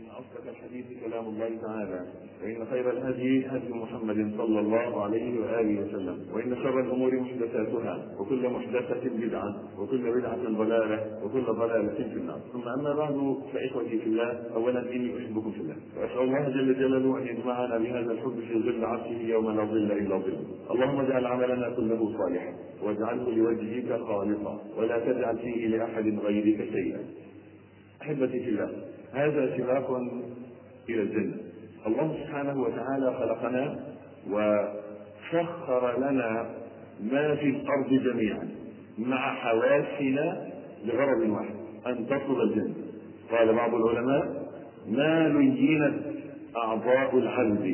أصدق الحديث كلام الله تعالى وإن خير الهدي هدي محمد صلى الله عليه وآله وسلم وإن شر الأمور محدثاتها وكل محدثة بدعة وكل بدعة ضلالة وكل ضلالة في النار ثم أما بعد فإخوتي في الله أولا إني أحبكم في الله وأسأل الله جل جلاله أن يجمعنا بهذا الحب في ظل عرشه يوم لا ظل إلا ظله اللهم اجعل عملنا كله صالحا واجعله لوجهك خالصا ولا تجعل فيه لأحد غيرك شيئا أحبتي في الله هذا سباق إلى الجنة الله سبحانه وتعالى خلقنا وسخر لنا ما في الأرض جميعا مع حواسنا لغرض واحد أن تصل الجنة قال بعض العلماء ما لينت أعضاء العبد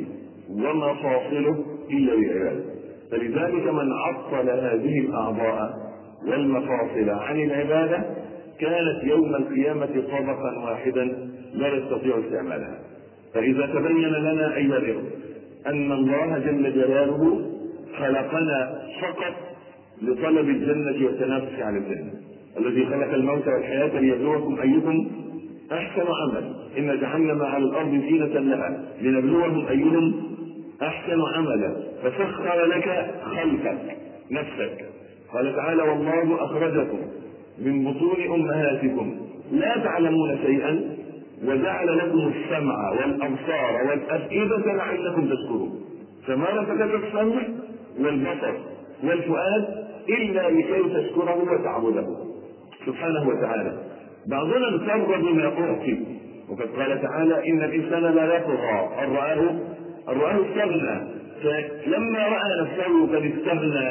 ومفاصله إلا بالعبادة فلذلك من عطل هذه الأعضاء والمفاصل عن العبادة كانت يوم القيامة طبقا واحدا لا يستطيع استعمالها فإذا تبين لنا أيها الإخوة أن الله جل جلاله خلقنا فقط لطلب الجنة والتنافس على الجنة الذي خلق الموت والحياة ليبلوكم أيكم أحسن عمل إن جعلنا على الأرض زينة لها لنبلوهم أيهم أحسن عملا فسخر لك خلقك نفسك قال تعالى والله أخرجكم من بطون أمهاتكم لا تعلمون شيئا وجعل لكم السمع والأبصار والأفئدة لعلكم تشكرون فما لك السمع والبصر والفؤاد إلا لكي تشكره وتعبده سبحانه وتعالى بعضنا اغتر بما أعطي وقد قال تعالى إن الإنسان لا يطغى أن رآه أن رآه استغنى فلما رأى نفسه قد استغنى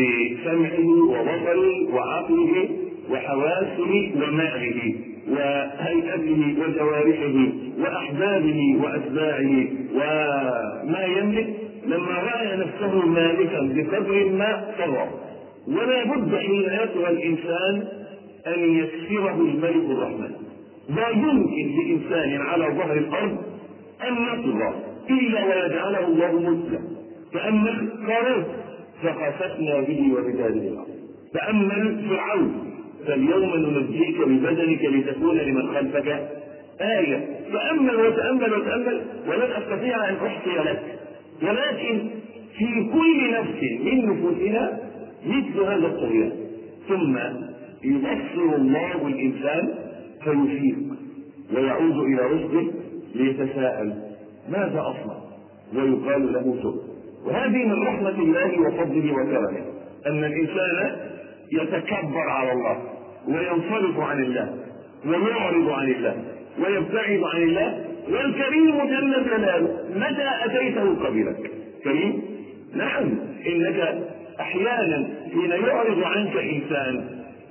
بسمعه وبصره وعقله وحواسه وماله وهيئته وجوارحه واحبابه واتباعه وما يملك لما راى نفسه مالكا بقدر ما طغى ولا بد حين يطغى الانسان ان يكسره الملك الرحمن لا يمكن لانسان على ظهر الارض ان يطغى الا ويجعله الله ملكا تامل قارون فخسفنا به وبداره الارض تامل فرعون فاليوم ننجيك ببدنك لتكون لمن خلفك آية تأمل وتأمل وتأمل ولن أستطيع أن أحصي لك ولكن في كل نفس من نفوسنا مثل هذا الطغيان ثم يبصر الله الإنسان فيفيق ويعود إلى رشده ليتساءل ماذا أصنع ويقال له تب وهذه من رحمة الله وفضله وكرمه أن الإنسان يتكبر على الله وينصرف عن الله ويعرض عن الله ويبتعد عن الله والكريم جل جلاله متى اتيته قبلك كريم نعم انك احيانا حين يعرض عنك انسان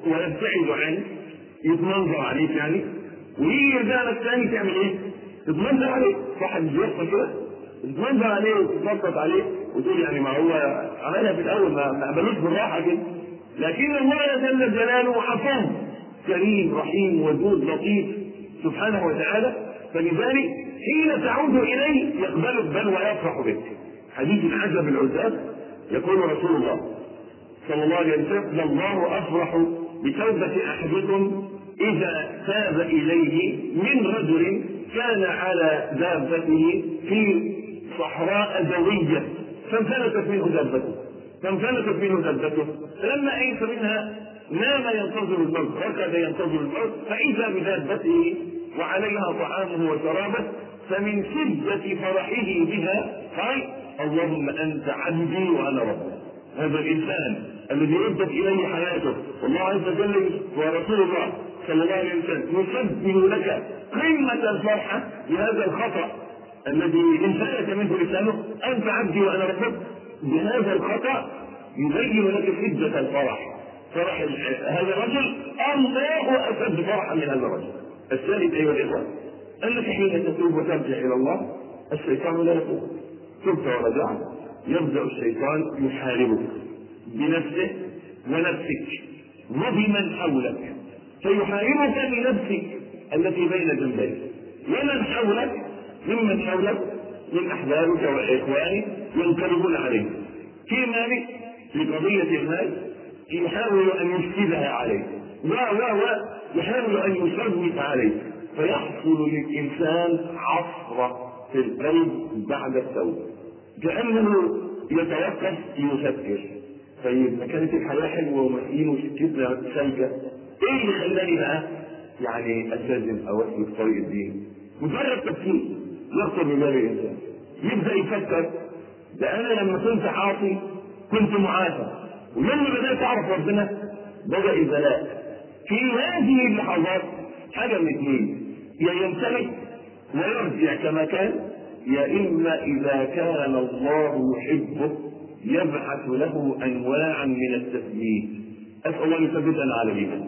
ويبتعد عنك يتمنظر عليك يعني ويجي يرجع لك ثاني تعمل ايه؟ تتمنظر عليه صح مش بيحصل كده؟ تتمنظر عليه وتتنطط عليه وتقول يعني ما هو عملها في الاول ما قبلوش بالراحه كده لكن الله جل جلاله عفو كريم رحيم ودود لطيف سبحانه وتعالى فلذلك حين تعود اليه يقبلك بل ويفرح بك حديث العجب العزاب يقول رسول الله صلى الله عليه وسلم الله افرح بتوبه احدكم اذا تاب اليه من رجل كان على دابته في صحراء دويه فانفلتت منه دابته فانفلتت منه دابته فلما ايس منها نام ينتظر الموت ركض ينتظر الموت فاذا بدابته وعليها طعامه وشرابه فمن شدة فرحه بها قال اللهم أنت عبدي وأنا ربك هذا الإنسان الذي ردت إليه حياته والله عز وجل ورسول الله صلى الله عليه وسلم يسبح لك قمة الفرحة بهذا الخطأ الذي انفلت منه لسانه أنت عبدي وأنا ربك بهذا الخطأ يبين لك شدة الفرح فرح هذا الرجل الله أشد فرحا من هذا الرجل الثالث أيها الإخوة أنك حين تتوب وترجع إلى الله الشيطان لا يتوب تبت ورجعت يبدأ الشيطان يحاربك بنفسه ونفسك وبمن حولك فيحاربك بنفسك التي بين جنبيك ومن حولك ممن حولك من أحبابك وإخوانك ينقلبون عليك في مالك لقضية المال يحاول أن يفسدها عليك و و و يحاول أن يسوف عليك فيحصل للإنسان عصرة في القلب بعد التوبة كأنه يتوقف يفكر طيب ما كانت الحياة حلوة ومسكين وسكتنا سالكة ايه اللي خلاني بقى يعني التزم او اسلك طريق الدين مجرد تفكير يخطر ببال الانسان يبدا يفكر ده انا لما كنت عاصي كنت معافى ولما بدات اعرف ربنا بدا البلاء في هذه اللحظات حاجه من اثنين يا يمتلك ويرجع كما كان يا اما اذا كان الله يحبه يبعث له انواعا من التثبيت اسال الله يثبتنا على الايمان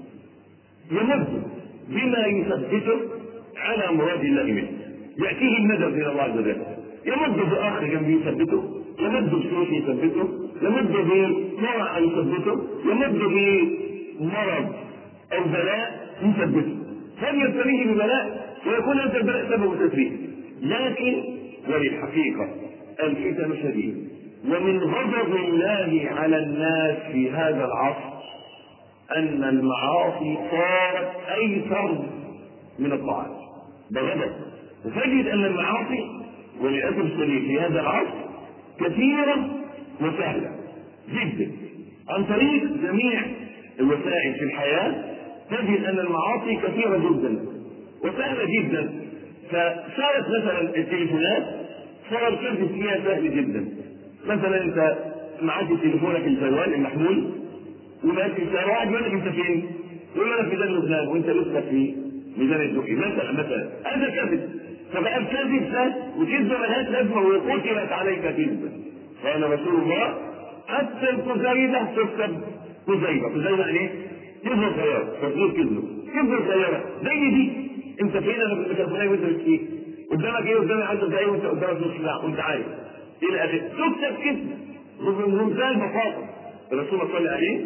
يمد بما يثبته على مراد الله منه ياتيه المدد من الله عز وجل يمد باخ جنبه يثبته يمد بشيخ يثبته يمد بمرأة يثبته يمد بمرض او بلاء يثبته فليبتليه ببلاء ويكون انت البلاء سبب تثبيت لكن وللحقيقه الفتن شديد ومن غضب الله على الناس في هذا العصر ان المعاصي صارت ايسر من الطاعات ده غضب وتجد ان المعاصي وللاسف الشديد في هذا العصر كثيره وسهله جدا عن طريق جميع الوسائل في الحياه تجد ان المعاصي كثيره جدا وسهله جدا فصارت مثلا التليفونات صار الكذب فيها سهل جدا مثلا انت معاك تليفونك الجوال المحمول وماشي انت واحد يقول لك انت فين؟ يقول لك في ميدان لبنان وانت لسه في ميدان الدقي مثلا مثلا هذا كذب فبقى الكذب ده وكذبه ملهاش لازمه وقتلت عليك كذبه قال رسول الله حتى الكزيبه تكتب كزيبه كزيبه يعني ايه؟ كذبه صغيره تصغير كذبه كذبه صغيره زي دي انت فين انا في الكلفونيه وانت مش فيه قدامك ايه قدامي 10 دقايق وانت قدامك نص ساعه وانت عارف الى اخره تكتب كذبه بمنتهى البساطه الرسول صلى الله عليه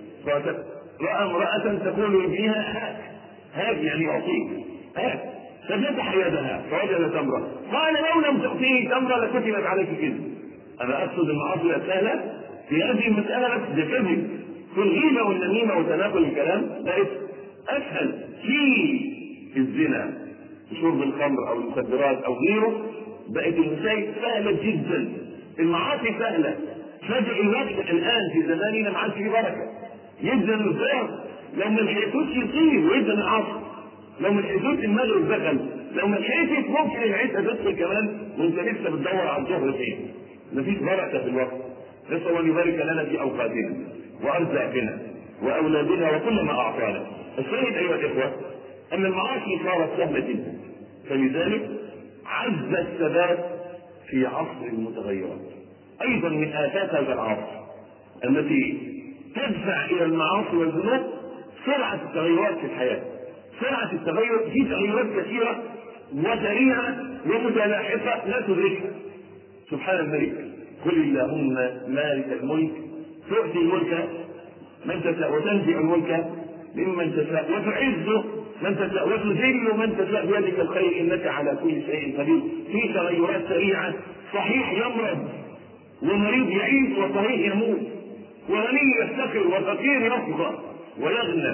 راى امراه تقول لابنها هاك هاك يعني يعطيك هاك ففتح يدها فوجد تمره قال لو لم تعطيه تمره لكتبت عليك كذب انا اقصد المعاصي السهله في هذه المساله بس ده كذب في الغيبه والنميمه وتناقل الكلام بقت اسهل في الزنا شرب الخمر او المخدرات او غيره بقت المسائل سهله جدا المعاصي سهله فجأة الوقت الان في زماننا ما عادش فيه بركه يبدا الفطار لو ما لحقتوش يصير ويبدا العصر لو ما لحقتوش المغرب دخل لو ما لحقتش ممكن العشاء تدخل كمان وانت لسه بتدور على الظهر فين مفيش بركه في الوقت نسال الله ان يبارك لنا في اوقاتنا وارزاقنا واولادنا وكل ما اعطانا الشاهد ايها الاخوه ان المعاصي صارت سهله جدا فلذلك عز الثبات في عصر المتغيرات ايضا من افات هذا العصر التي تدفع الى المعاصي والذنوب سرعه التغيرات في الحياه سرعه التغير في تغيرات كثيره وسريعه ومتلاحقه لا تدركها سبحان الملك قل اللهم مالك الملك تؤتي الملك من تشاء وتنزع الملك ممن تشاء وتعز من تشاء وتذل من تشاء بيدك الخير انك على كل شيء قدير في تغيرات سريعه صحيح يمرض ومريض يعيش وصحيح يموت وغني يفتقر وفقير يفقر ويغنى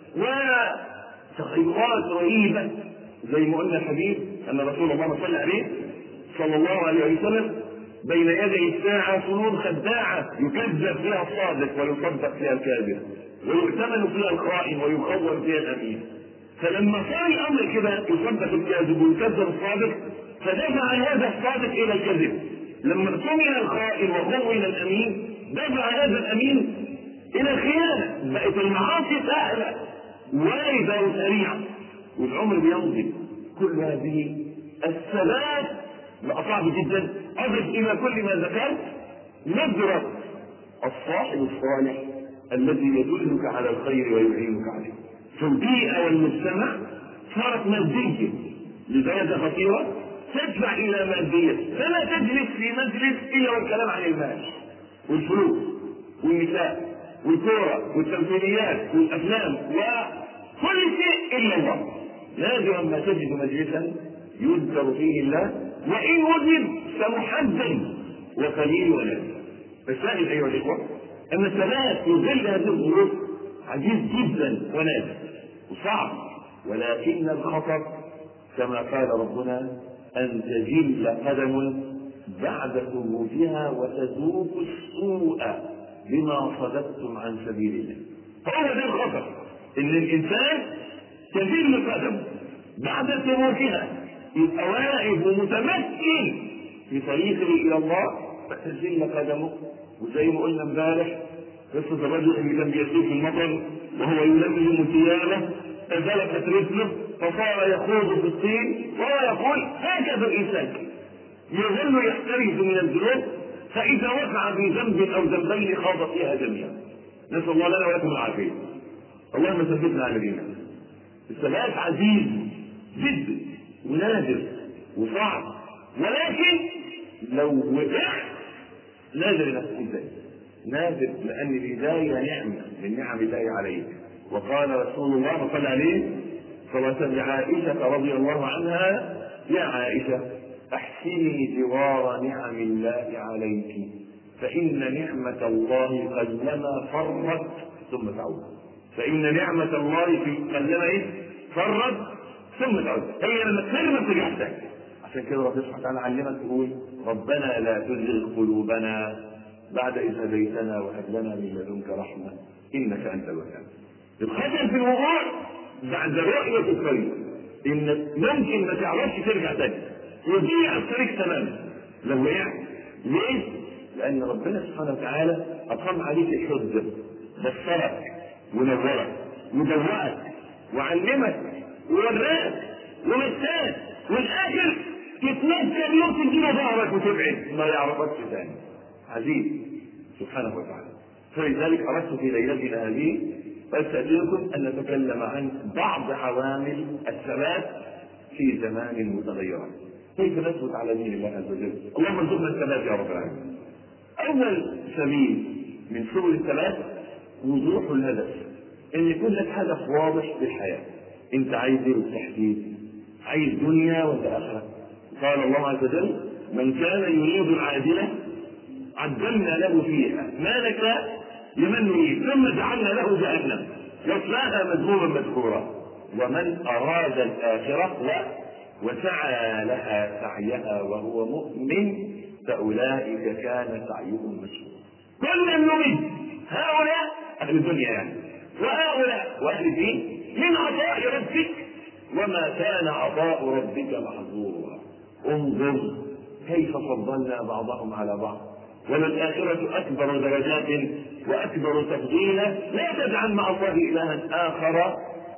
وتغيرات رهيبه زي ما قلنا الحديث ان رسول الله صلى عليه صلى الله عليه وسلم بين يدي الساعة سنون خداعة يكذب فيها الصادق ويصدق فيها الكاذب ويؤتمن فيها الخائن ويخون فيها الأمين فلما صار الأمر كده يصدق الكاذب ويكذب الصادق فدفع هذا الصادق إلى الكذب لما اؤتمن الخائن وخون الأمين دفع هذا الأمين إلى الخيانة بقت المعاصي سهلة واردة وسريعة والعمر بيمضي كل هذه الثبات بقى صعب جدا اضف الى كل ما ذكرت نظرة الصاحب الصالح الذي يدلك على الخير ويعينك عليه فالبيئة والمجتمع صارت مادية لدرجة خطيرة تدفع إلى مادية فلا تجلس في مجلس إلا والكلام عن المال والفلوس والنساء والكورة والتمثيليات والأفلام وكل شيء إلا الله نادرا ما تجد مجلسا يذكر فيه الله وإن وجد فمحدد وقليل ونادر الشاهد أيها الإخوة أن الثبات في ظل هذه الظروف عزيز جدا ونادر وصعب ولكن الخطر كما قال ربنا أن تجل قدم بعد ثبوتها وتذوق السوء بما صددتم عن سبيل الله فهو ده الخطر ان الانسان تزل قدمه بعد ثبوتها يبقى واقف ومتمكن في طريقه الى الله فتزل قدمه وزي ما قلنا امبارح قصة الرجل اللي كان بيسير في المطر وهو يلملم ثيابه فزلقت رجله فصار يخوض في الطين وهو يقول هكذا الانسان يظل يحترز من الذنوب فاذا وقع في ذنب او ذنبين خاض فيها جميعا نسال الله لنا ولكم العافيه اللهم ثبتنا على دينك الثبات عزيز جدا ونادر وصعب ولكن لو وقعت نادر انك تكون ذلك نادر لان الهدايه نعمه من نعم الله عليك وقال رسول الله صلى عليه صلى الله عليه وسلم لعائشه رضي الله عنها يا عائشه احسني جوار نعم الله عليك فان نعمه الله قلما فرت ثم تعود فان نعمه الله في قلما ايه فرت ثم تعود هي لما تكلمك ترجع تاني عشان كده ربنا سبحانه وتعالى علمك تقول ربنا لا تزغ قلوبنا بعد إذ هديتنا وهب لنا من لدنك رحمة إنك أنت الوهاب. الخطر في الوقوع بعد رؤية الطريق إنك ممكن ما تعرفش ترجع تاني يضيع الطريق تماما لو وقعت ليه؟ لأن ربنا سبحانه وتعالى أقام عليك الحجة بصرك ونورك ودوقك وعلمك ووراك ومساك والاخر تتمكن يوم تجيب ظهرك وتبعد ما يعرفكش ثاني عزيز سبحانه وتعالى فلذلك اردت في ليلتنا هذه فاستاذنكم ان نتكلم عن بعض عوامل الثبات في زمان متغيرات كيف نثبت على دين الله عز وجل اللهم ارزقنا الثبات يا رب العالمين اول سبيل من سبل الثبات وضوح الهدف ان يكون لك هدف واضح للحياه انت عايز ايه بالتحديد عايز دنيا ولا اخره قال الله عز وجل من كان يريد العاجله عجلنا له فيها ما نشاء لمن نريد ثم جعلنا له جهنم يصلاها مذموما مدحورا ومن اراد الاخره لا وسعى لها سعيها وهو مؤمن فاولئك كان سعيهم مشكورا كل نريد هؤلاء اهل الدنيا يعني وهؤلاء واهل الدين من عطاء ربك وما كان عطاء ربك محظورا انظر كيف فضلنا بعضهم على بعض وللآخرة أكبر درجات وأكبر تفضيلا لا تجعل مع الله إلها آخر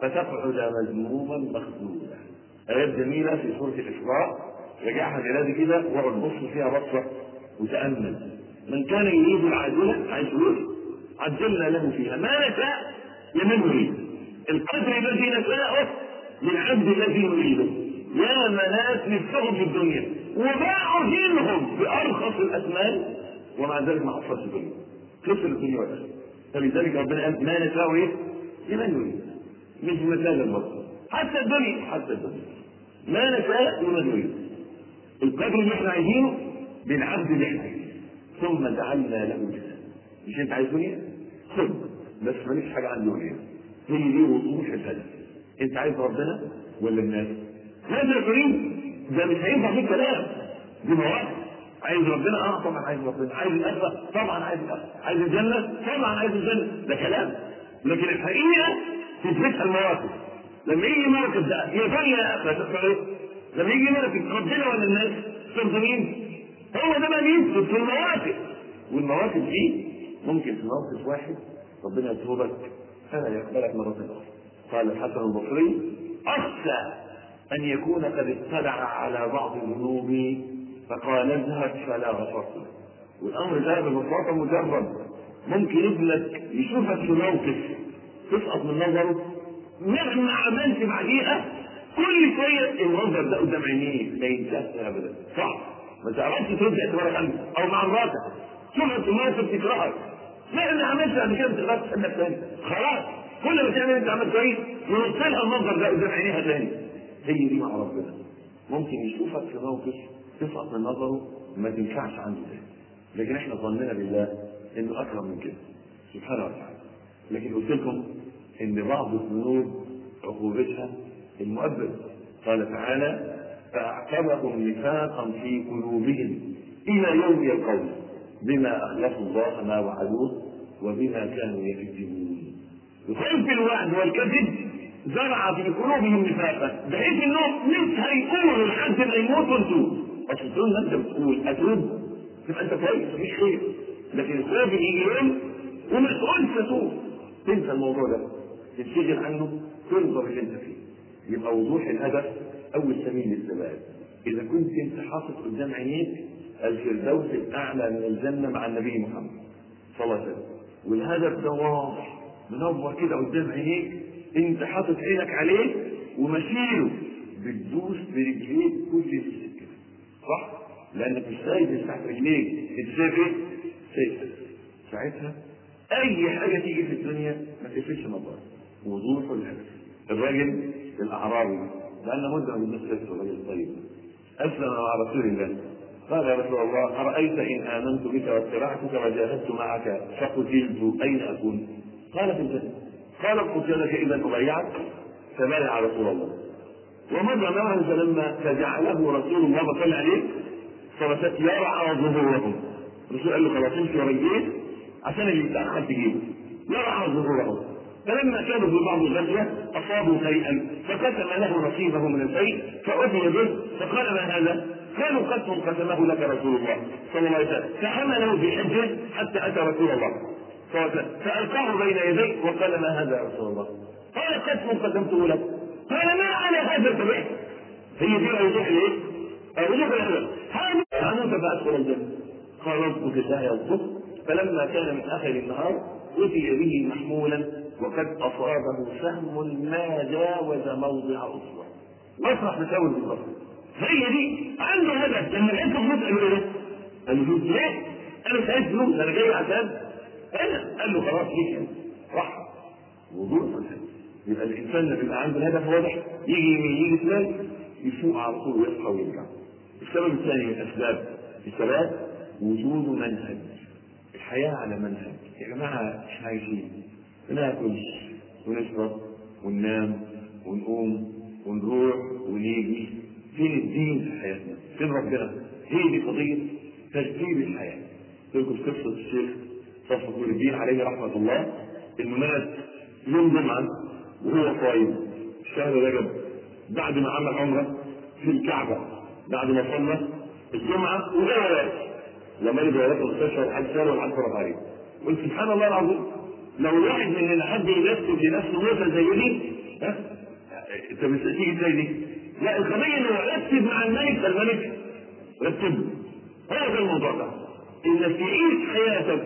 فتقعد مذموما مخذولا آيات جميلة في سورة الإسراء رجعها بلادي كده واقعد بص فيها بصة وتأمل من كان يريد العاجلة عايز فلوس عجلنا له فيها ما نشاء لمن نريد القدر الذي نشاءه للعبد الذي نريده يا مناس نفسهم في الدنيا وباعوا دينهم بارخص الاثمان ومع ذلك ما حصلش الدنيا خسر الدنيا والاخره فلذلك ربنا قال ما نشاء ايه؟ لمن نريد مش مثال المرض حتى الدنيا حتى الدنيا ما نشاء لمن نريد القدر اللي احنا عايزينه للعبد اللي احنا عايزينه ثم جعلنا له جزاء مش انت عايز دنيا؟ خذ بس ماليش حاجه عن دنيا هي دي وضوح الهدف انت عايز ربنا ولا الناس؟ ماذا تريد؟ ده مش هينفع فيه كلام دي مواقف عايز ربنا اه طبعا عايز ربنا عايز الاخره طبعا عايز الاخره عايز الجنه طبعا عايز الجنه ده كلام لكن الحقيقه تثبتها المواقف لما يجي موقف ده يا دنيا يا اخره تختار ايه؟ لما يجي موقف ربنا ولا الناس ترضى مين؟ هو ده بقى بيثبت في المواقف والمواقف دي ممكن في موقف واحد ربنا يطلبك فلا يقبلك مرة أخرى قال الحسن البصري أخشى أن يكون قد اطلع على بعض ذنوبي فقال اذهب فلا غفرت له والأمر ده ببساطة مجرد ممكن ابنك يشوفك في موقف تسقط من نظره مهما عملت بعديها كل شوية المنظر ده قدام عينيك ما ينساش أبدا صح ما تعرفش ترد اعتبارك عنه أو مع مراتك شوفك في موقف تكرهك مهما عملت بعد كده ما تقدرش تحلك تاني خلاص كل ما تعمل انت عمل كويس ينط لها المنظر ده قدام عينيها تاني هي دي مع ربنا ممكن يشوفك في موقف تسقط من نظره ما تنفعش عنده تاني لكن احنا ظننا بالله انه اكرم من كده سبحانه وتعالى لكن قلت لكم ان بعض الذنوب عقوبتها المؤبد قال تعالى فأعقبهم نفاقا في قلوبهم إلى يوم يلقونه بما أخلفوا الله ما وعدوه وبما كانوا يكذبون وخلف الوعد والكذب زرع في قلوبهم نفاقا بحيث انهم مش هيقولوا لحد ما يموتوا انتوا اصل طول ما انت بتقول اتوب تبقى انت كويس مفيش خير لكن الخوف يجي يوم وما تقولش اتوب تنسى الموضوع ده تنشغل عنه تنظر اللي انت فيه يبقى وضوح الهدف اول سبيل للثبات اذا كنت انت حاطط قدام عينيك الفردوس الاعلى من الجنه مع النبي محمد صلى الله عليه وسلم والهدف ده واضح منور كده قدام عينيك انت حاطط عينك عليه وماشيله بتدوس برجليك كل السكه صح؟ لانك مش سايب تحت رجليك انت شايف ايه؟ شايف ساعتها اي حاجه تيجي في الدنيا ما تقفلش نظرك وضوح الهدف الراجل الاعرابي بقالنا مده ما بنسالش الراجل الطيب اسلم مع رسول الله قال يا رسول الله ارايت ان امنت بك واتبعتك وجاهدت معك فقتلت اين اكون؟ قال في الجنه قال قتلك اذا ابايعك فبايع رسول الله ومضى معه فلما فجعله رسول الله صلى عليه صرفت يرعى ظهورهم الرسول قال له خلاص امشي ورا الجيش عشان اللي يتاخر تجيبه يرعى ظهورهم فلما كانوا في بعض الغزوة أصابوا شيئا فقسم له نصيبه من الشيء فأتي به فقال ما هذا؟ قالوا قسم قسمه لك رسول الله صلى الله عليه وسلم فحمله في حجه حتى أتى رسول الله صلى الله عليه وسلم فألقاه بين يديه وقال ما هذا يا رسول الله؟ قال قسم قسمته لك قال ما على هذا تبعت هي دي وضوح الايه؟ وضوح الهدف هذا أموت فأدخل الجنة قال ربك الله يصدق فلما كان من آخر النهار أتي به محمولا وقد أصابه سهم ما جاوز موضع أصبع مسرح مساوي بالبصر هي دي عنده هدف لما لقيت فلوس قال له ايه؟ قال له فلوس ليه؟ انا مش عايز فلوس انا جاي عشان انا قال له خلاص ليك انت راح وضوح الهدف يبقى الانسان اللي بيبقى عنده هدف واضح يجي يمين يجي شمال يفوق على طول ويصحى ويرجع السبب الثاني من اسباب الثبات وجود منهج الحياه على منهج يا جماعه احنا عايشين بناكل ونشرب وننام ونقوم ونروح ونيجي فين الدين في حياتنا؟ فين ربنا؟ هي دي قضية ترتيب الحياة. تذكر قصة الشيخ صفوة نور الدين عليه رحمة الله إنه مات يوم جمعة وهو صايم شهر رجب بعد ما عمل عمرة في الكعبة بعد ما صلى الجمعة وجاء واقف لما يجي ولاد المستشفى وحد سال والحد فرض عليه قلت سبحان الله العظيم لو واحد مننا حد يرتب لنفسه موتة زي دي ها انت مش هتيجي ازاي دي؟ لا القضيه انه رتب مع الملك الملك رتب هو ده الموضوع ده انك تعيش حياتك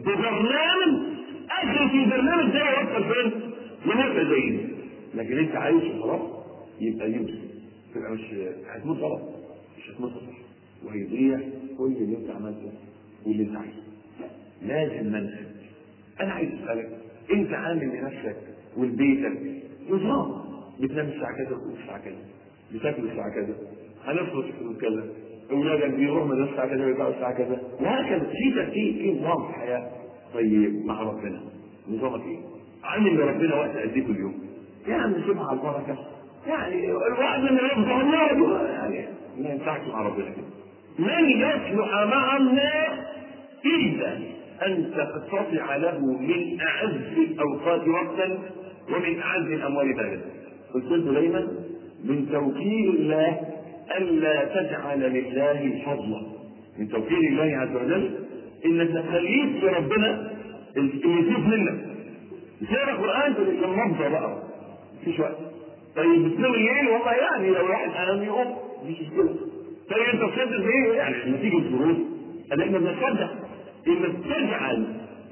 ببرنامج اخر في البرنامج ده يوصل فين؟ لموتة زي دي لكن انت عايش خلاص يبقى يمشي تبقى مش هتموت غلط مش هتموت صح وهيضيع كل اللي انت عملته واللي انت عايزه لازم منهج انا عايز اسالك انت عامل لنفسك ولبيتك نظام بتنام الساعه كذا وتقوم الساعه كذا بتاكل الساعه كذا هنفرض فلوس كذا اولادك بيروحوا مدرسه الساعه كذا ويرجعوا الساعه كذا وهكذا في ترتيب في نظام في الحياه طيب مع ربنا نظامك ايه؟ عامل لربنا وقت قد ايه كل يوم؟ يعني سيبها على البركه يعني الواحد من يرضى الله يعني ما ينفعش مع ربنا كده من يصلح مع الناس الا ان تقتطع له من اعز الاوقات وقتا ومن اعز الاموال بلدا قلت له دايما من توكيل الله الا تجعل لله فضلا من توكيل الله عز وجل انك تخليك لربنا اللي يشوف منك تقرا قران تبقى منظر بقى مفيش وقت طيب بتنام الليل والله يعني لو واحد انام يقوم مفيش مشكله طيب انت تصدق ايه يعني لما تيجي الظروف ان احنا بنصدق انك تجعل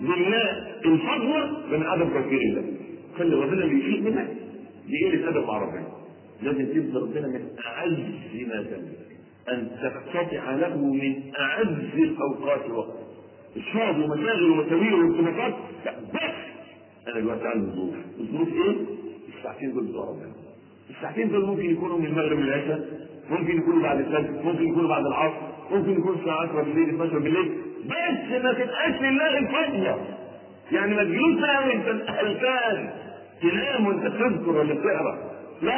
لله الفضل من عدم توفيق الله خلي ربنا اللي يشيل منك دي قله ادب مع ربنا لازم تبذل ربنا من اعز ما تملك ان تقتطع له من اعز الاوقات وقت الشغل ومشاغل ومساوير وارتباطات لا بس انا دلوقتي عندي ظروف الظروف ايه؟ الساعتين دول بتوع ربنا الساعتين دول ممكن يكونوا من المغرب للعشاء ممكن يكونوا بعد الفجر ممكن يكونوا بعد العصر ممكن يكونوا الساعه 10 بالليل 12 بالليل بس ما تبقاش لله الفضله يعني ما تجيلوش بقى وانت قلقان تنام وانت تذكر ولا تقرا لا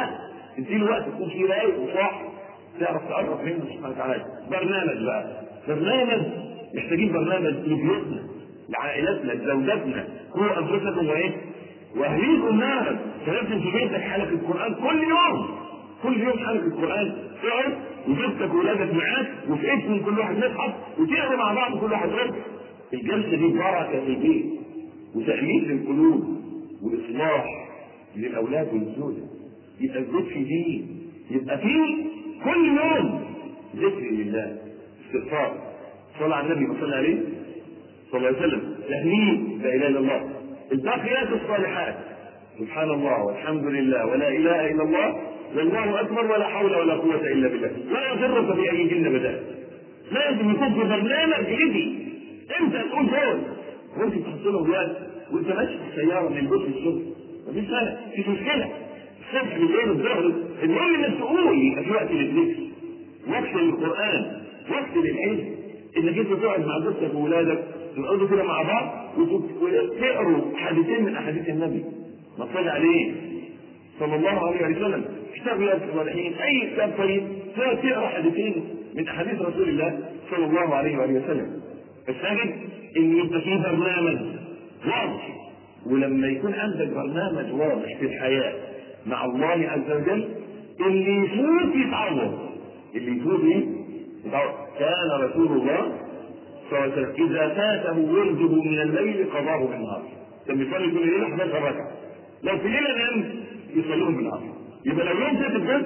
اديله وقت تكون فيه رايق وصاح تعرف تقرب منه سبحانه وتعالى برنامج بقى برنامج محتاجين برنامج لبيوتنا لعائلاتنا لزوجاتنا قوا انفسكم وايه؟ واهليكم نارا فلازم في بيتك حلقه قران كل يوم كل يوم حلقه قران تقعد وزوجتك واولادك معاك وفي اسم كل واحد مصحف وتقرا مع بعض كل واحد رد الجلسه دي بركه في البيت وتأليف للقلوب واصلاح للاولاد والزوجه يبقى الزوج في دين يبقى فيه كل يوم ذكر لله استغفار صلى على النبي صلى عليه صلى الله عليه وسلم تهليل لا اله الا الله الباقيات الصالحات سبحان الله والحمد لله ولا اله الا الله والله اكبر ولا حول ولا قوه الا بالله لا يضرك باي جن بدات لازم يكون في برنامج هدي انت تقول دول وانت تحط لهم وقت وانت ماشي في السياره من البيت للشغل مفيش مانع مفيش مشكله الصبح بالليل الظهر المهم انك تقول يبقى في وقت للذكر وقت للقران وقت للعلم انك انت تقعد مع زوجتك واولادك تقعدوا كده مع بعض وتقروا حديثين من احاديث النبي ما صلى عليه صلى الله عليه وسلم كتاب رياض الصالحين اي كتاب طيب تقرا حديثين من احاديث رسول الله صلى الله عليه وآله وسلم الثالث ان يبقى في برنامج واضح ولما يكون عندك برنامج واضح في الحياه مع الله عز وجل اللي يفوت يتعوض اللي يفوت ايه؟ يتعوض كان رسول الله صلى الله عليه وسلم اذا فاته ورده من الليل قضاه بالنهار كان بيصلي كل ليله 11 ركعه لو في ليله نام يصليهم بالنهار يبقى لو يوم فات الجد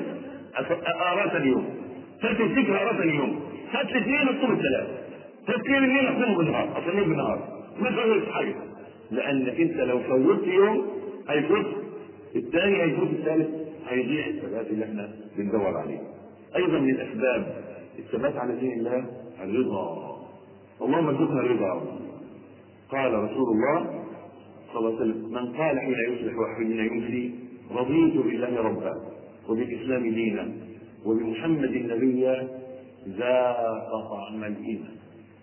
اراث اليوم فات الذكر اراث اليوم فات الاثنين اصوم الثلاث فات كل الليل اصوم بالنهار اصليهم بالنهار ما فوتش حاجه لانك انت لو فوتت يوم هيفوت الثاني هيفوت الثالث هيضيع الثبات اللي احنا بندور عليه ايضا من اسباب الثبات على دين الله الرضا اللهم ارزقنا الرضا قال رسول الله صلى الله عليه وسلم من قال حين يصلح وحين يمسي رضيت بالله ربا وبالاسلام دينا وبمحمد نبيا ذاق طعم الايمان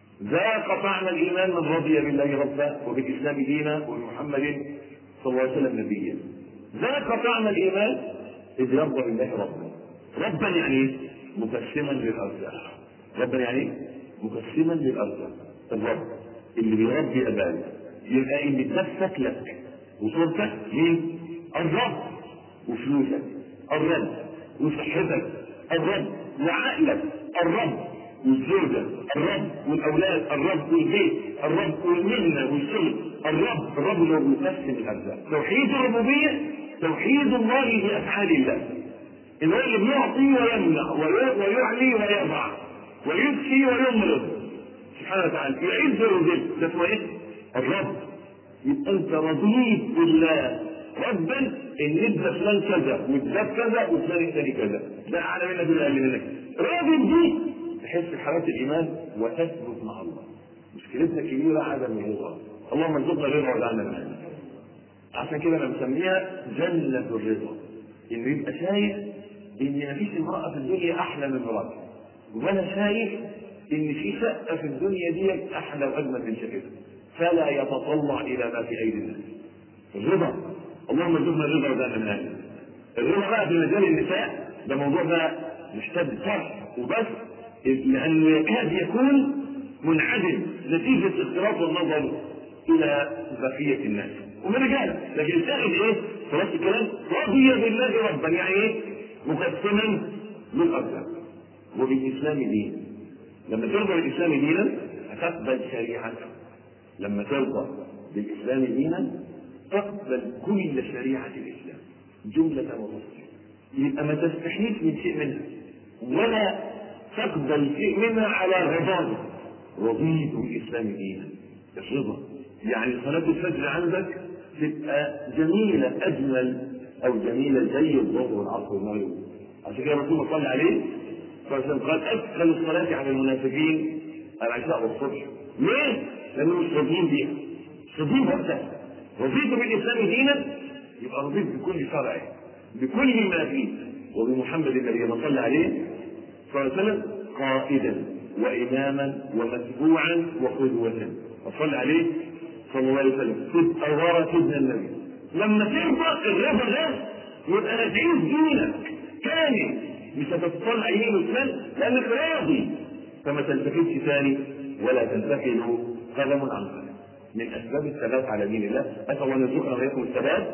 ذاق طعم الايمان من رضي بالله ربا وبالاسلام دينا وبمحمد صلى الله عليه وسلم نبيا ذاق طعم الايمان اذ يرضى بالله ربا ربا يعني مقسما للارزاق ربا يعني مقسما للارزاق الرب اللي بيربي ابانا يبقى اللي نفسك لك وصورتك مين؟ الرب وفلوسك الرب وصحتك الرب وعقلك الرب والزوجة الرب والأولاد الرب والبيت الرب والمهنة والشغل الرب الرب اللي هو بيقسم الأرزاق توحيد الربوبية توحيد الله بأفعال الله اللي هو اللي بيعطي ويمنع ويعلي ويضع ويبكي ويمرض سبحانه وتعالى يعز ويذل ده اسمه ايه؟ الرب يبقى انت رضيت بالله ربا ان ادى فلان كذا واداك كذا وفلان الثاني كذا ده اعلى منك ولا اقل منك راضي بدي تحس بحلاوه الايمان وتثبت مع الله مشكلتنا كبيره عدم الرضا اللهم ارزقنا الرضا وجعلنا من عشان كده انا بسميها جنه الرضا انه يبقى شايف ان مفيش امراه في الدنيا احلى من مراتي وانا شايف ان في شقه في الدنيا دي احلى واجمل من شقتها فلا يتطلع الى ما في ايدي الناس الرضا اللهم ارزقنا الرضا وزادنا من اهله الرضا بقى في مجال النساء ده موضوع بقى محتاج شرح وبس لانه يكاد يكون منعدم نتيجه اختلاط النظر الى بقيه الناس ومن رجال لكن السائل ايه؟ خلاص الكلام رضي بالله ربا يعني ايه؟ مقسما للارزاق وبالاسلام دين لما ترضى بالاسلام دينا هتقبل شريعته لما ترضى بالاسلام دينا تقبل كل شريعه الاسلام جمله وتفصيلا يبقى ما تستحيش من شيء منها ولا تقبل شيء منها على غضاضه رضيت بالاسلام دينا الرضا يعني صلاه الفجر عندك تبقى جميله اجمل او جميله زي الظهر والعصر والمغرب عشان كده الرسول صلى عليه صلى الله عليه وسلم قال ادخل الصلاه على المنافقين العشاء والصبح ليه؟ لانهم مش راضيين بيها مش راضيين وقتها رضيت بالاسلام دينا يبقى رضيت بكل شرع بكل ما فيه وبمحمد الذي صلى عليه صلى الله عليه وسلم قائدا واماما ومتبوعا وقدوه وصلى عليه صلى الله عليه وسلم تبقى ورا سيدنا النبي لما ترضى الرضا ده يبقى تعيش دينك كامل مش هتطلع يمين وشمال لانك راضي فما تلتفتش ثاني ولا تنتقل قدم عن قدم من اسباب الثبات على دين الله اسال الله ان يرزقنا واياكم الثبات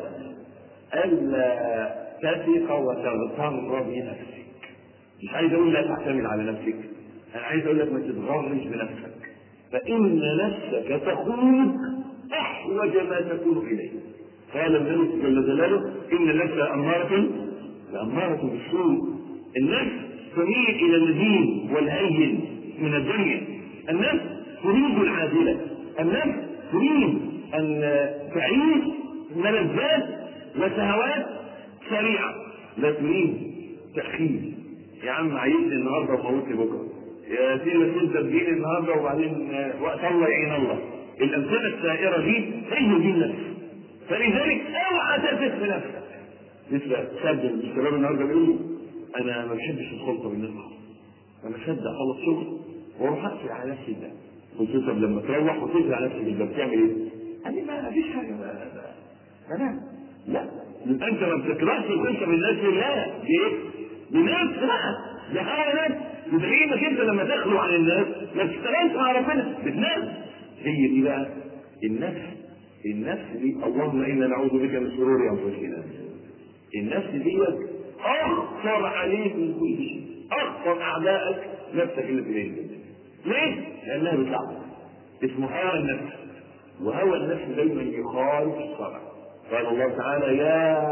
الا تثق وتغتر بنفسك مش عايز اقول لا تعتمد على نفسك انا عايز اقول لك ما تتغرش بنفسك فان نفسك تخونك احوج ما تكون اليه قال الملك جل جلاله ان النفس اماره لاماره بالسوء النفس تميل الى اللذيذ والهين من الدنيا النفس تريد العاجله النفس تريد ان تعيش ملذات وشهوات سريعه لا تريد تاخير يا عم عايزني النهارده وموتني بكره يا سيدي بس انت تجيني النهارده وبعدين وقت الله يعين الله الامثله السائره دي هي دي النفس فلذلك اوعى تثق في نفسك لسه شاب من الشباب النهارده بيقول لي انا ما بحبش الخلطه بالناس انا شد اخلص شغل واروح اقفل على نفسي ده قلت له طب لما تروح وتقفل على نفسك الباب تعمل ايه؟ قال لي ما فيش حاجه انا لا انت ما بتكرهش الخلطه بالناس لا ليه؟ بنفس بقى ده هوا نفس يبقى انك انت لما تخلو عن الناس ما تشتغلش مع ربنا بتنام هي دي بقى النفس النفس دي اللهم انا نعوذ بك من شرور انفسنا النفس دي اخطر عليك من كل شيء اخطر اعدائك نفسك اللي في الجنة ليه؟ لانها بتلعب اسمه هوى النفس وهوى النفس دايما يخالف الشرع قال الله تعالى يا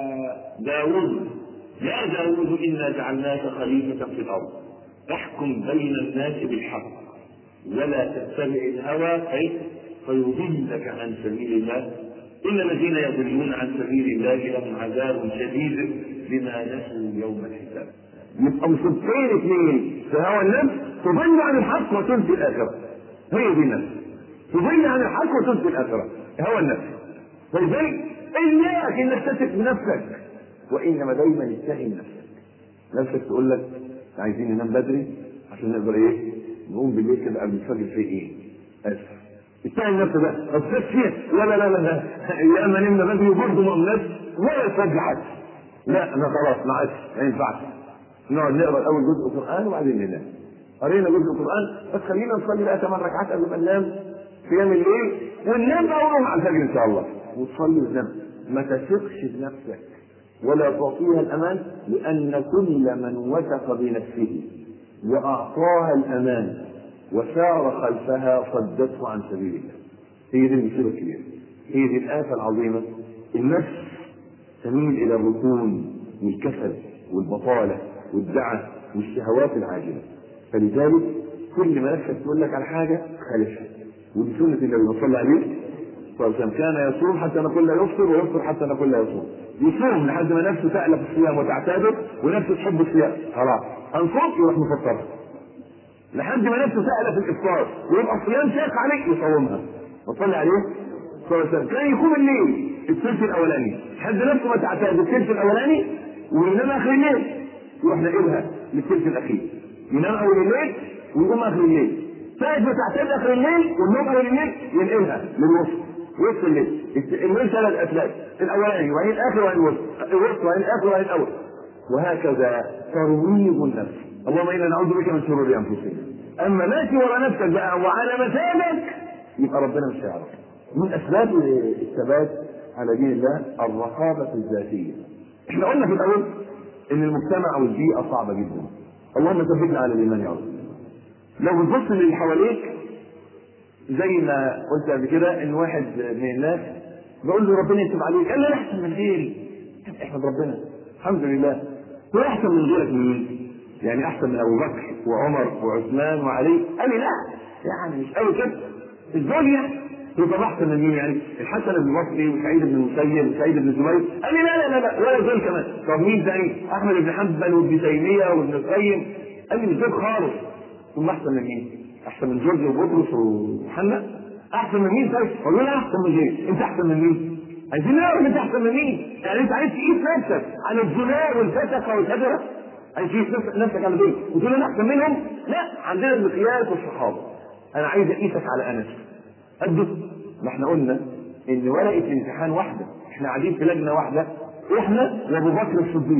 داوود يا داود إنا جعلناك خليفة في الأرض احكم بين الناس بالحق ولا تتبع الهوى فيضلك عن سبيل الله إن الذين يضلون عن سبيل الله لهم عذاب شديد بما نسوا يوم الحساب يبقى مصيبتين اثنين في هوى النفس تضل عن الحق وتنسي الآخرة هي دي النفس تضل عن الحق وتنسي الآخرة هوى النفس فلذلك إياك إنك تثق بنفسك وانما دايما اتهم نفسك نفسك تقول لك عايزين ننام بدري عشان نقدر ايه نقوم بالليل كده قبل الفجر في ايه اسف اتهم نفسك بقى ما تخافش فيها لا لا لا لا يا اما نمنا بدري وبرضه ما قمناش ولا الفجر حتى لا انا خلاص ما عادش ما ينفعش نقعد نقرا اول جزء قران وبعدين ننام قرينا جزء قران بس خلينا نصلي بقى ثمان ركعات قبل ما ننام قيام الليل وننام بقى ونروح على الفجر ان شاء الله وتصلي وتنام ما تثقش بنفسك ولا تعطيها الامان لان كل من وثق بنفسه واعطاها الامان وسار خلفها صدته عن سبيل الله هي دي المصيبه الكبيره هي دي الافه العظيمه النفس تميل الى الركون والكسل والبطاله والدعه والشهوات العاجله فلذلك كل ما نفسك تقول لك على حاجه خالفها ودي سنه النبي صلى عليه وسلم كان يصوم حتى نقول لا يفطر ويفطر حتى نقول لا يصوم يصوم لحد ما نفسه تألف الصيام وتعتاده ونفسه تحب الصيام خلاص انصت يروح مفطرها لحد ما نفسه تألف الافطار ويبقى الصيام شاق عليك يصومها وصلي عليه صلى الله عليه وسلم كان يقوم الليل الثلث الاولاني لحد نفسه ما تعتاد الثلث الاولاني وينام اخر الليل يروح نقلها للثلث الاخير ينام اول الليل ويقوم اخر الليل ساعة ما تعتاد اخر الليل والنوم اول الليل ينقلها للوسط وسط الليل الليل ثلاث اسلاك الاولاني وبعدين الاخر وبعدين الوسط الوسط وبعدين الاخر وبعدين الاول وهكذا ترويض النفس اللهم انا نعوذ بك من شرور انفسنا اما ماشي ورا نفسك بقى وعلى مزاجك يبقى ربنا مش هيعرف من اسباب الثبات على دين الله الرقابه الذاتيه احنا قلنا في الاول ان المجتمع والبيئه صعبه جدا اللهم ثبتنا على الايمان يا رب لو بتبص للي حواليك زي ما قلت قبل كده ان واحد من الناس بقول له ربنا يكتب عليك قال لي احسن من غيري احمد ربنا الحمد لله هو احسن من غيرك من مين؟ يعني احسن من ابو بكر وعمر وعثمان وعلي قال لي لا يعني مش قوي كده الدنيا يبقى احسن من مين يعني الحسن بن بصري وسعيد بن المسيب وسعيد بن زبير قال لي لا لا لا, لا ولا دول كمان طب مين تاني احمد بن حنبل وابن تيميه وابن القيم قال لي مش دول خالص ثم احسن من مين؟ احسن من جورج وبطرس وحنا احسن من مين طيب؟ قال له لا احسن من غيري انت احسن من مين؟ عايزين نعرف انت احسن من مين؟ يعني انت عايز تقيس نفسك على الزنا والفسقه والهجره؟ عايز تقيس نفسك على دول وتقول انا احسن منهم؟ لا عندنا المقياس والصحابه انا عايز اقيسك على انس قده ما احنا قلنا ان ورقه الامتحان واحده احنا قاعدين في لجنه واحده احنا وابو بكر الصديق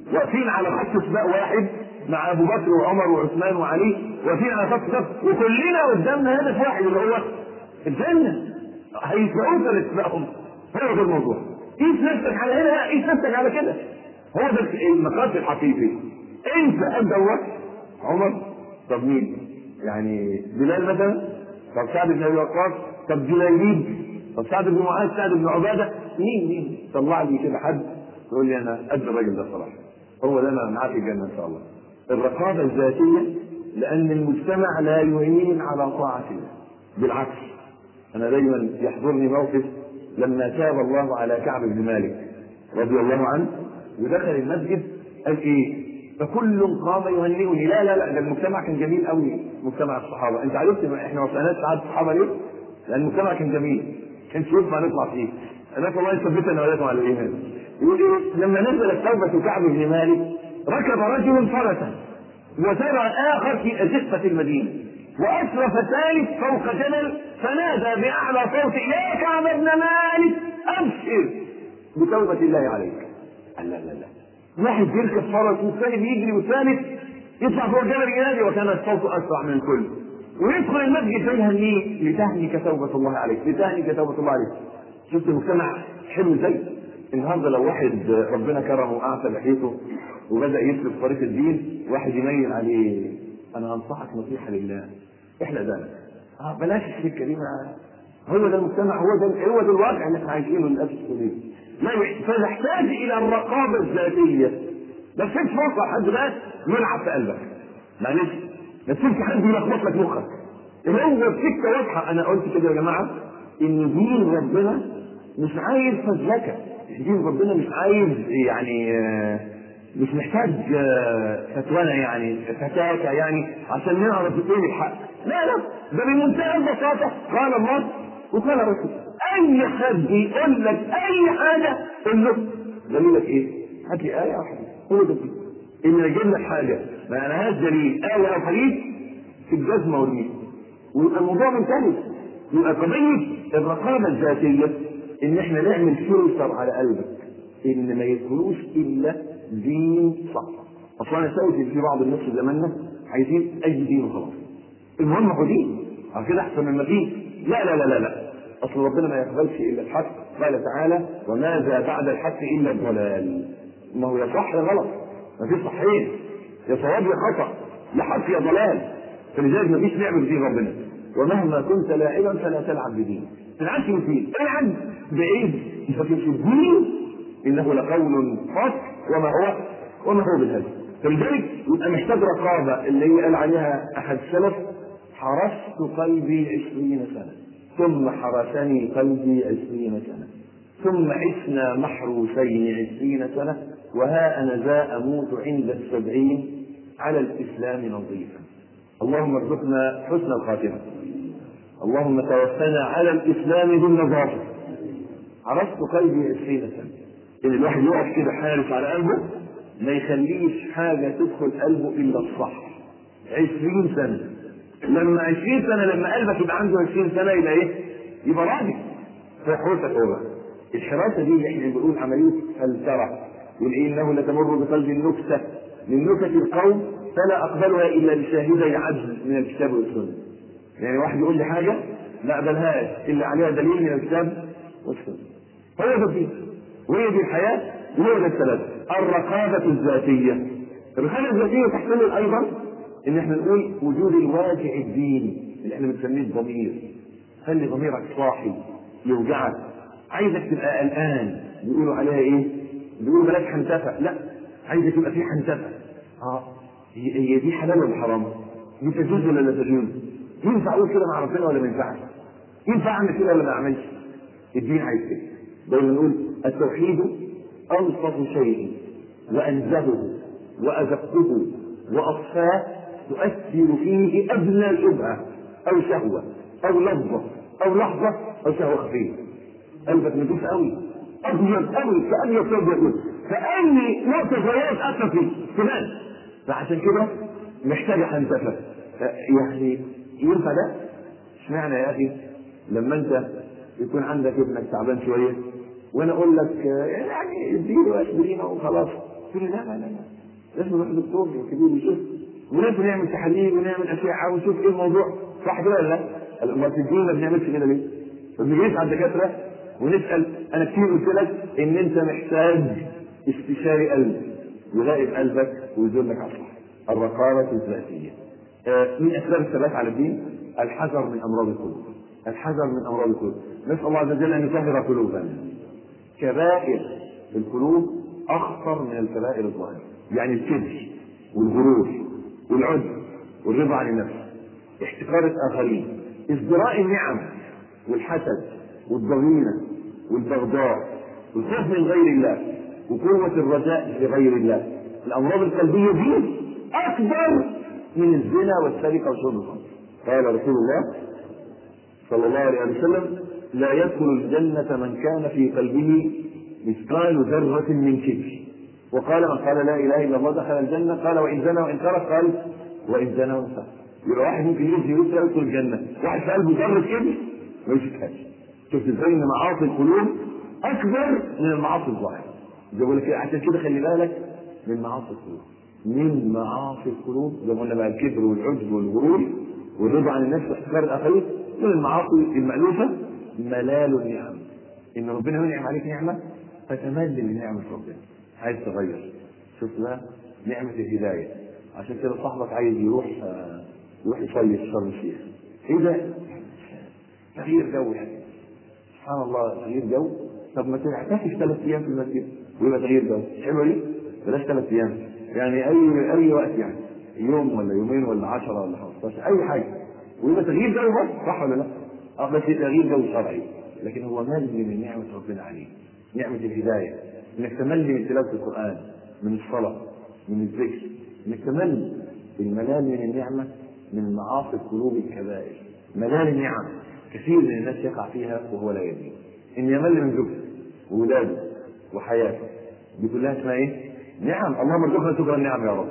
واقفين على خط سباق واحد مع ابو بكر وعمر وعثمان وعلي واقفين على خط سباق وكلنا قدامنا هدف واحد اللي هو الجنه هيسبقوك ولا تسبقهم هو ده الموضوع قيس نفسك على هنا قيس نفسك على كده هو ده المقاس الحقيقي انت قد دوت عمر طب مين يعني بلال مثلا طب سعد بن ابي وقاص طب جليبيب طب سعد بن معاذ سعد بن عباده مين مين طلع لي كده حد يقول لي انا قد الراجل ده صراحه هو ده انا معاه في الجنه ان شاء الله الرقابه الذاتيه لان المجتمع لا يعين على طاعه الله بالعكس انا دايما يحضرني موقف لما تاب الله على كعب بن مالك رضي الله عنه ودخل المسجد قال ايه فكل قام يهنئني لا لا لا ده المجتمع كان جميل قوي مجتمع الصحابه انت عرفت ما احنا وصلناش سعاده الصحابه ليه؟ لان المجتمع كان جميل كان شوف ما نطلع فيه انا الله يثبتنا واياكم على الايمان يقول ايه لما نزلت توبه كعب بن مالك ركب رجل فرسا وسرى اخر في ازقه المدينه واشرف ثالث فوق جبل فنادى باعلى صوت يا كعب بن مالك ابشر بتوبه الله عليك قال لا لا لا واحد يركب فرس والثاني بيجري والثالث يطلع فوق الجبل ينادي وكان الصوت اسرع من الكل ويدخل المسجد فيهنيه لتهنك توبه الله عليك لتهنك توبه الله عليك شفت المجتمع حلو ازاي النهارده لو واحد ربنا كرمه واعطى لحيته وبدا يسلك طريق الدين واحد يميل عليه انا انصحك نصيحه لله احلق بالك اه بلاش السكه دي مع هو ده المجتمع هو ده هو ده الواقع اللي احنا عايشينه للاسف الشديد لا فنحتاج الى الرقابه الذاتيه ما تسيبش فرصه لحد بقى يلعب في قلبك معلش ما تسيبش حد يلخبط لك مخك هو السكه واضحه انا قلت كده يا جماعه ان دين ربنا مش عايز فزلكه دين ربنا مش عايز يعني مش محتاج فتوانا يعني فتاكة يعني عشان نعرف ايه الحق لا لا ده بمنتهى البساطة قال الله وقال رسول اي حد يقول لك اي حاجة قول له دليلك ايه؟ هات لي آية واحدة قول له دليل ان اجيب لك حاجة ما لهاش دليل آية او حديث في الجزمة والميت ويبقى الموضوع منتهي يبقى قضية الرقابة الذاتية ان احنا نعمل فلتر على قلبك ان ما يدخلوش الا دين صح اصلا انا شايف في بعض الناس في زماننا عايزين اي دين وخلاص المهم هو دين على كده احسن من ما فيه لا لا لا لا لا اصل ربنا ما يقبلش الا الحق قال تعالى وماذا بعد الحق الا الضلال ما هو يا صح يا غلط ما فيش صحيح يا صواب يا خطا يا حق يا ضلال فلذلك ما فيش لعب بدين ربنا ومهما كنت لاعبا فلا تلعب بدين ما تلعبش بدين العب بعيد لكن في الدين انه لقول فصل وما هو وما هو بالهدف فلذلك يبقى محتاج رقابه اللي هي قال عليها احد السلف حرست قلبي عشرين سنه ثم حرسني قلبي عشرين سنه ثم عشنا محروسين عشرين سنه وها انا ذا اموت عند السبعين على الاسلام نظيفا اللهم ارزقنا حسن الخاتمه اللهم توفنا على الاسلام بالنظافه عرفت قلبي عشرين سنه ان الواحد يقف كده حارس على قلبه ما يخليش حاجة تدخل قلبه إلا الصح عشرين سنة لما عشرين سنة لما قلبك يبقى عنده عشرين سنة يبقى إيه؟ يبقى راضي في حوسك هو بقى الحراسة دي اللي احنا بنقول عملية فلترة والإيه إنه لتمر بقلب النكتة من نكت القوم فلا أقبلها إلا بشاهدي عدل من الكتاب والسنة يعني واحد يقول لي حاجة لا أقبلهاش إلا عليها دليل من الكتاب والسنة هو ده الدين وهي دي الحياة وهو ده الثلاثة الرقابة الذاتية الرقابة الذاتية تحتمل أيضا إن إحنا نقول وجود الواجع الديني اللي إحنا بنسميه الضمير خلي ضميرك صاحي يوجعك عايزك تبقى قلقان بيقولوا عليها إيه؟ بيقولوا بلاش حنتفة لا عايزك تبقى في حنتفة اه هي هي دي حلال ولا حرام؟ دي تجوز ولا لا تجوز؟ ينفع اقول كده مع ربنا ولا ما ينفعش؟ ينفع اعمل كده ولا ما اعملش؟ الدين عايز كده دايما نقول التوحيد ألطف شيء وأنزهه وأدقه وأصفاه تؤثر فيه أدنى شبهة أو شهوة أو لحظة أو لحظة أو شهوة خفيفة قلبك نضيف قوي أبيض قوي كأبيض ثوب يقول كأني نقطة صغيرة أثر فيه كمان فعشان كده محتاجة حنتفة يعني ينفع ده؟ اشمعنى يا أخي لما أنت يكون عندك ابنك تعبان شوية وانا اقول لك يعني اديله اسبرين وخلاص قلت له لا لا لا لا لازم نروح دكتور كبير يشوف ولازم نعمل تحاليل ونعمل اشعه ونشوف ايه الموضوع صح كده ولا لا؟ امال في الدين ما بنعملش كده ليه؟ ما بنجريش على الدكاتره ونسال انا كتير قلت لك ان انت محتاج استشاري قلب يراقب قلبك ويدلك على الصح الرقابه الذاتيه آه، من اسباب الثبات على الدين الحذر من امراض القلوب الحذر من امراض القلوب نسال الله عز وجل ان يطهر قلوبنا كبائر القلوب اخطر من الكبائر الظاهره يعني الكبر والغرور والعجب والرضا عن النفس احتقار الاخرين ازدراء النعم والحسد والضغينه والبغضاء والخوف من غير الله وقوه الرجاء لغير الله الامراض القلبيه دي اكبر من الزنا والسرقه وشرب الخمر قال رسول الله صلى الله عليه وسلم لا يدخل الجنة من كان في قلبه مثقال ذرة من كبر وقال من قال لا إله إلا الله دخل الجنة قال وإن زنى وإن سرق قال وإن زنى وإن سرق يبقى واحد ممكن يجي يسرق يدخل الجنة واحد في قلبه ذرة كبر ما يشوفهاش شفت ازاي ان معاصي القلوب اكبر من المعاصي الظاهره زي بقول لك عشان كده خلي بالك من معاصي القلوب من معاصي القلوب زي ما قلنا بقى الكبر والعجب والغرور والرضا عن النفس واحتقار الاخرين من المعاصي المألوفة ملال النعم ان ربنا ينعم عليك نعمة فتمل من نعمة ربنا عايز تغير شوف بقى نعمة الهداية عشان كده صاحبك عايز يروح آه، يروح يصلي في شرم الشيخ ايه ده؟ تغيير جو يعني سبحان الله تغيير جو طب ما تعتكف ثلاث ايام في المسجد ويبقى تغيير جو حلوه دي بلاش ثلاث ايام يعني اي اي وقت يعني يوم ولا يومين ولا 10 ولا 15 اي حاجه ويبقى تغيير جو بس صح ولا لا؟ اه بس تغيير جو شرعي لكن هو مل من نعمه ربنا عليه نعمه الهدايه انك تمل من تلاوه القران من الصلاه من الذكر انك تمل الملال من النعمه من معاصي القلوب الكبائر ملال النعم كثير من الناس يقع فيها وهو لا يدري ان يمل من زوجته وولاده وحياته دي كلها اسمها ايه؟ نعم اللهم ارزقنا شكر النعم يا رب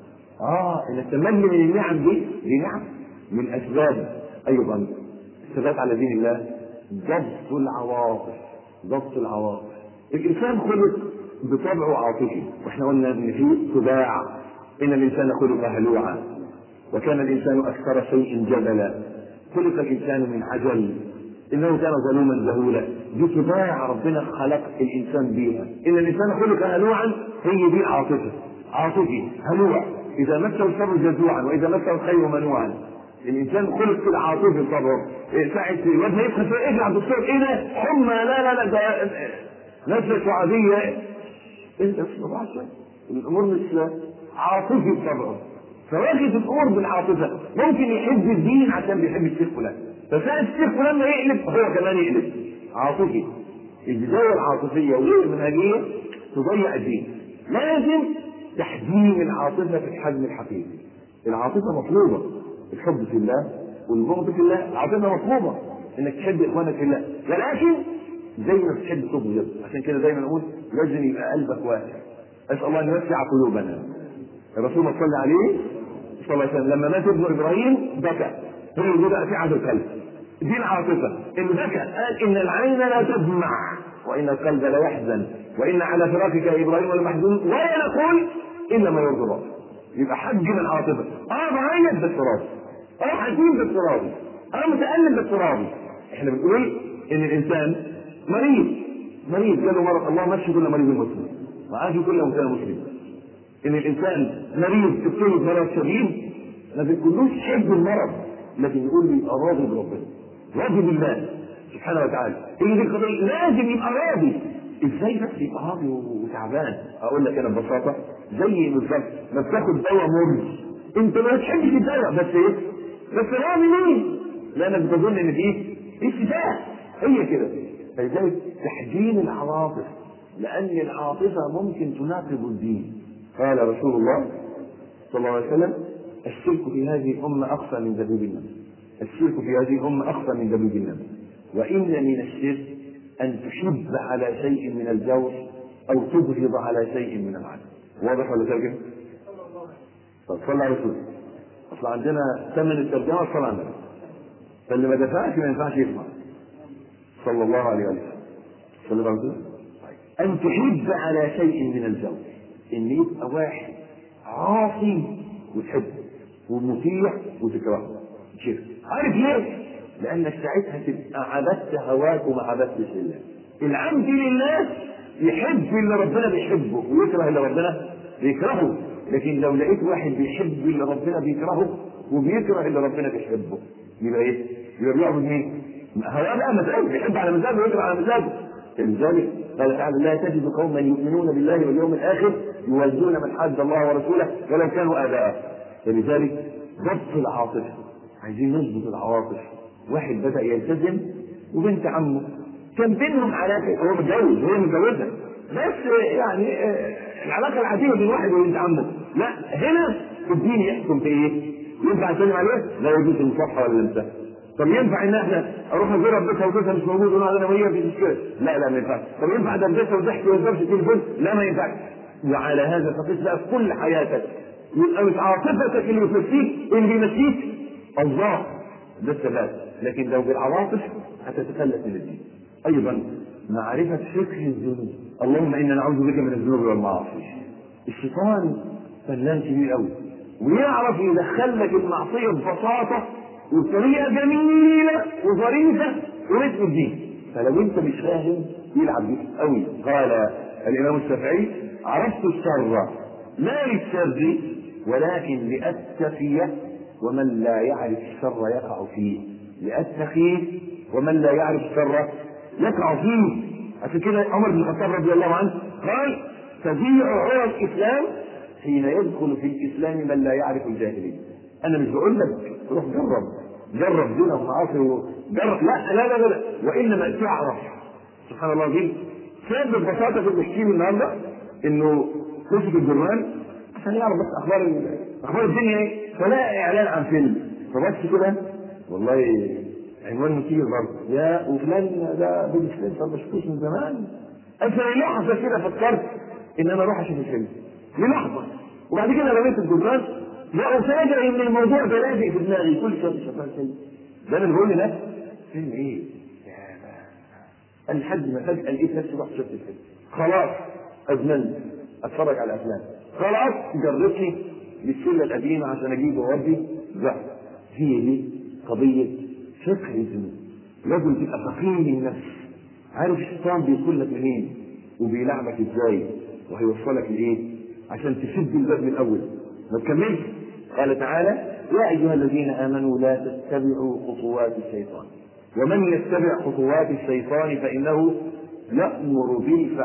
اه انك تمل من النعم دي دي نعم من اسباب ايضا الثبات على دين الله ضبط العواطف ضبط العواطف الانسان خلق بطبعه عاطفي واحنا قلنا ان في طباع ان الانسان خلق هلوعا وكان الانسان اكثر شيء جدلا خلق الانسان من عجل انه كان ظلوما جهولا دي طباع ربنا خلق الانسان بيها ان الانسان خلق هلوعا هي دي العاطفه عاطفي هلوع اذا مسه الشر جزوعا واذا مسه الخير منوعا الانسان خلق في العاطفه طبعا ساعه الواد ما يبحث ايه يا دكتور ايه ده حمى لا لا لا ده نزله عاديه انت بس بضاعة شويه الامور مش عاطفي بطبعه فواخد الامور بالعاطفه ممكن يحب الدين عشان بيحب الشيخ فلان فساعة الشيخ فلان ما يقلب هو كمان يقلب عاطفي البدايه العاطفيه والمنهجيه تضيع الدين لازم تحجيم العاطفه في الحجم الحقيقي العاطفه مطلوبه الحب في الله والبغض في الله العاطفه مطلوبه انك تحب اخوانك في الله ولكن زي ما بتحب تبغض عشان كده دايما نقول لازم يبقى قلبك واسع اسال الله ان يوسع قلوبنا الرسول صلى الله عليه صلى الله عليه وسلم لما مات ابن ابراهيم بكى هو دي بقى سعه القلب دي العاطفه اللي بكى قال ان العين لا تدمع وان القلب لا يحزن وان على فراقك يا ابراهيم لمحزون ولا نقول الا ما يرضي الله يبقى حجم العاطفه اه بعيط بس راضي اه حزين بس راضي اه متالم بس راضي احنا بنقول ان الانسان مريض مريض جاله مرض الله مشي كل مريض مسلم وعافي كل انسان مسلم ان الانسان مريض ابتلي بمرض شديد ما بيقولوش حب المرض لكن يقول لي يبقى راضي بربنا راضي بالله سبحانه وتعالى هي دي القضيه لازم يبقى راضي ازاي بس يبقى راضي وتعبان اقول لك انا ببساطه زي بالظبط ما بتاخد دواء مر انت ما بتحبش الدواء بس ايه بس راضي ليه لانك بتظن ان في في شفاء هي كده فلذلك تحجيم العواطف لان العاطفه ممكن تناقض الدين قال رسول الله صلى الله عليه وسلم الشرك في هذه الامه اخفى من دبيب النمل الشرك في هذه الامه اخفى من دبيب النمل وان من الشرك ان تحب على شيء من الجور او تبغض على شيء من العدل واضح ولا ترجم؟ طب صلى على رسول اصل عندنا ثمن الترجمه الصلاه على النبي فاللي ما دفعش ما ينفعش يسمع صلى الله عليه وسلم صلى الله عليه وسلم أن تحب على شيء من الجو ان يبقى واحد عاصي وتحبه ومطيع وتكرهه شوف عارف ليه؟ لانك ساعتها تبقى عبدت هواك وما عبدتش لله العبد لله يحب اللي ربنا بيحبه ويكره اللي ربنا بيكرهه لكن لو لقيت واحد بيحب اللي ربنا بيكرهه وبيكره اللي ربنا بيحبه يبقى ايه؟ يبقى بيعبد مين؟ هو بقى مزاج بيحب على مزاجه ويكره على مزاجه لذلك قال تعالى لا تجد قوما يؤمنون بالله واليوم الاخر يوزون من حد الله ورسوله ولو كانوا اباء فلذلك ضبط العاطفه عايزين نضبط العواطف واحد بدا يلتزم وبنت عمه كان بينهم علاقه هو متجوز وهي متجوزه بس يعني آه، العلاقه العاديه بين واحد وبنت عمه لا هنا الدين يحكم في ايه؟ ينفع اسلم عليه؟ لا يجوز المصافحه ولا الامساك طب ينفع ان احنا اروح ازور بيتها وجوزها مش موجود ونقعد انا وهي في مشكله لا لا ما ينفعش طب ينفع دردشه وضحك ويضربش التليفون لا ما ينفعش وعلى هذا تقيس بقى في كل حياتك يبقى مش عاطفتك اللي بتمشيك اللي بيمشيك الله ده الثبات لكن لو بالعواطف هتتخلف من الدين ايضا معرفه فقه الذنوب اللهم انا نعوذ بك من الذنوب والمعاصي الشيطان فنان كبير قوي ويعرف يدخلك المعصيه ببساطه وبطريقه جميله وظريفه ورزق الدين فلو انت مش فاهم يلعب بيك قوي قال الامام الشافعي عرفت الشر لا للشر ولكن لاتقي ومن لا يعرف الشر يقع فيه لاتقي ومن لا يعرف الشر يقع فيه عشان كده عمر بن الخطاب رضي الله عنه قال تضيع عرى الاسلام حين يدخل في الاسلام من لا يعرف الجاهليه انا مش بقول لك روح جرب جرب زنا ومعاصي جرب لا لا لا لا وانما تعرف سبحان الله العظيم كان ببساطه في بيحكي لي النهارده انه مسك الجرنان عشان يعرف بس اخبار ال- اخبار الدنيا ايه فلقى اعلان عن فيلم فبص كده والله عنوان مثير برضه يا وفلان ده بيجي فيلم طب ما شفتوش من زمان اصل لحظه كده فكرت ان انا اروح اشوف الفيلم للحظه وبعد كده رميت الجرنان لا افاجئ ان الموضوع ده لازق في دماغي كل شويه شغال فيلم ده انا بقول لنفسي فيلم ايه؟ يا بقى. لحد ما فجاه لقيت نفسي رحت شفت الفيلم خلاص ادمنت اتفرج على افلام خلاص جرتني للسله القديمه عشان اجيب واودي لا هي دي قضيه فقه الذنوب لازم تبقى فقيه النفس عارف الشيطان بيدخل لك منين وبيلعبك ازاي وهيوصلك لايه عشان تسد الباب من الاول ما تكملش قال تعالى يا ايها الذين امنوا لا تتبعوا خطوات الشيطان ومن يتبع خطوات الشيطان فانه يامر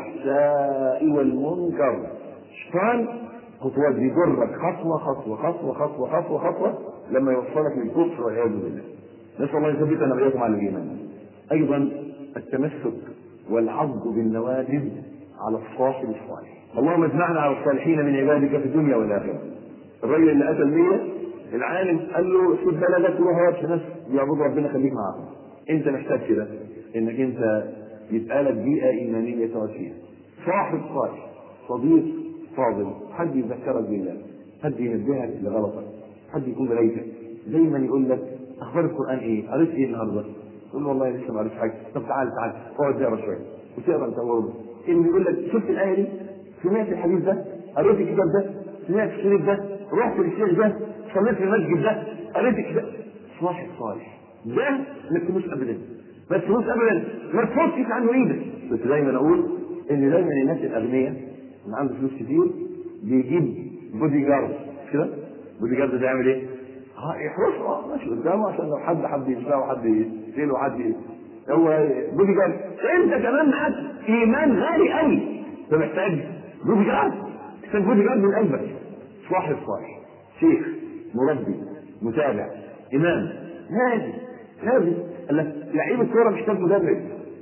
بالفحشاء والمنكر الشيطان خطوات بيجرك خطوه خطوه خطوه خطوه خطوه خطوه لما يوصلك للكفر والعياذ بالله نسال الله يثبتنا واياكم على الايمان ايضا التمسك والعض بالنواجذ على الصاحب الصالح اللهم اجمعنا على الصالحين من عبادك في الدنيا والاخره الراجل اللي قتل مية العالم قال له سيب بلدك وروح اقعد في ناس يعبدوا ربنا خليك معاهم انت محتاج كده انك انت يبقى لك بيئه ايمانيه تقعد فيها صاحب صالح صديق فاضل حد يذكرك بالله حد ينبهك لغلطك حد يكون برايتك دايما يقول لك اخبار القران ايه؟ قريت ايه النهارده؟ تقول له والله لسه ما قريتش حاجه طب تعال تعال اقعد تقرا شويه وتقرا انت برضه اللي يقول لك شفت الايه دي؟ سمعت الحديث ده؟ قريت الكتاب ده؟ سمعت الشريف ده؟ رحت للشيخ ده؟ صليت في المسجد ده؟ قريت الكتاب صاحب صالح ده ما تكونوش ابدا ما تكونوش ابدا ما تفكش عنه ايدك بس دايما اقول ان دايما الناس الاغنياء اللي عنده فلوس كتير بيجيب بودي جارد مش كده؟ بودي جارد ده يعمل ايه؟ اه يحرسه اه ماشي قدامه عشان لو حد حد يسرقه حد يقتله حد ي- هو بودي جارد انت كمان معاك ايمان غالي قوي فمحتاج بودي جارد محتاج بودي جارد من قلبك صاحب صالح شيخ مربي متابع امام هادي هادي قال لك لعيب الكوره محتاج مدرب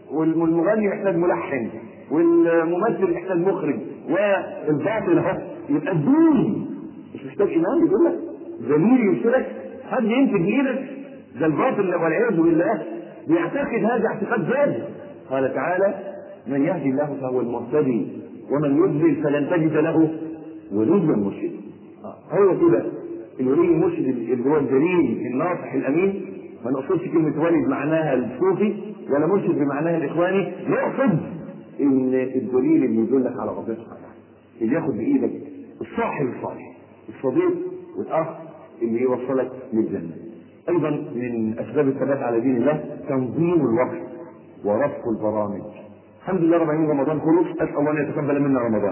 والمغني محتاج ملحن والممثل محتاج مخرج والباطل اهو يبقى الدين مش محتاج امام يقول لك دليل يرسلك حد ينتج بايدك ده الباطل والعياذ بالله بيعتقد هذا اعتقاد زاد قال تعالى من يهدي الله فهو المهتدي ومن يضلل فلن تجد له وليا مرشدا آه، هو كده الولي المرشد اللي هو الدليل الناصح الامين ما نقصدش كلمه ولي بمعناها الصوفي ولا مرشد بمعناها الاخواني نقصد ان الدليل اللي يدلك على ربنا سبحانه وتعالى اللي ياخد بايدك الصاحب الصالح الصديق والاخ اللي يوصلك للجنه ايضا من اسباب الثبات على دين الله تنظيم الوقت ورفق البرامج الحمد لله رب العالمين رمضان خلص اسال الله ان يتقبل منا رمضان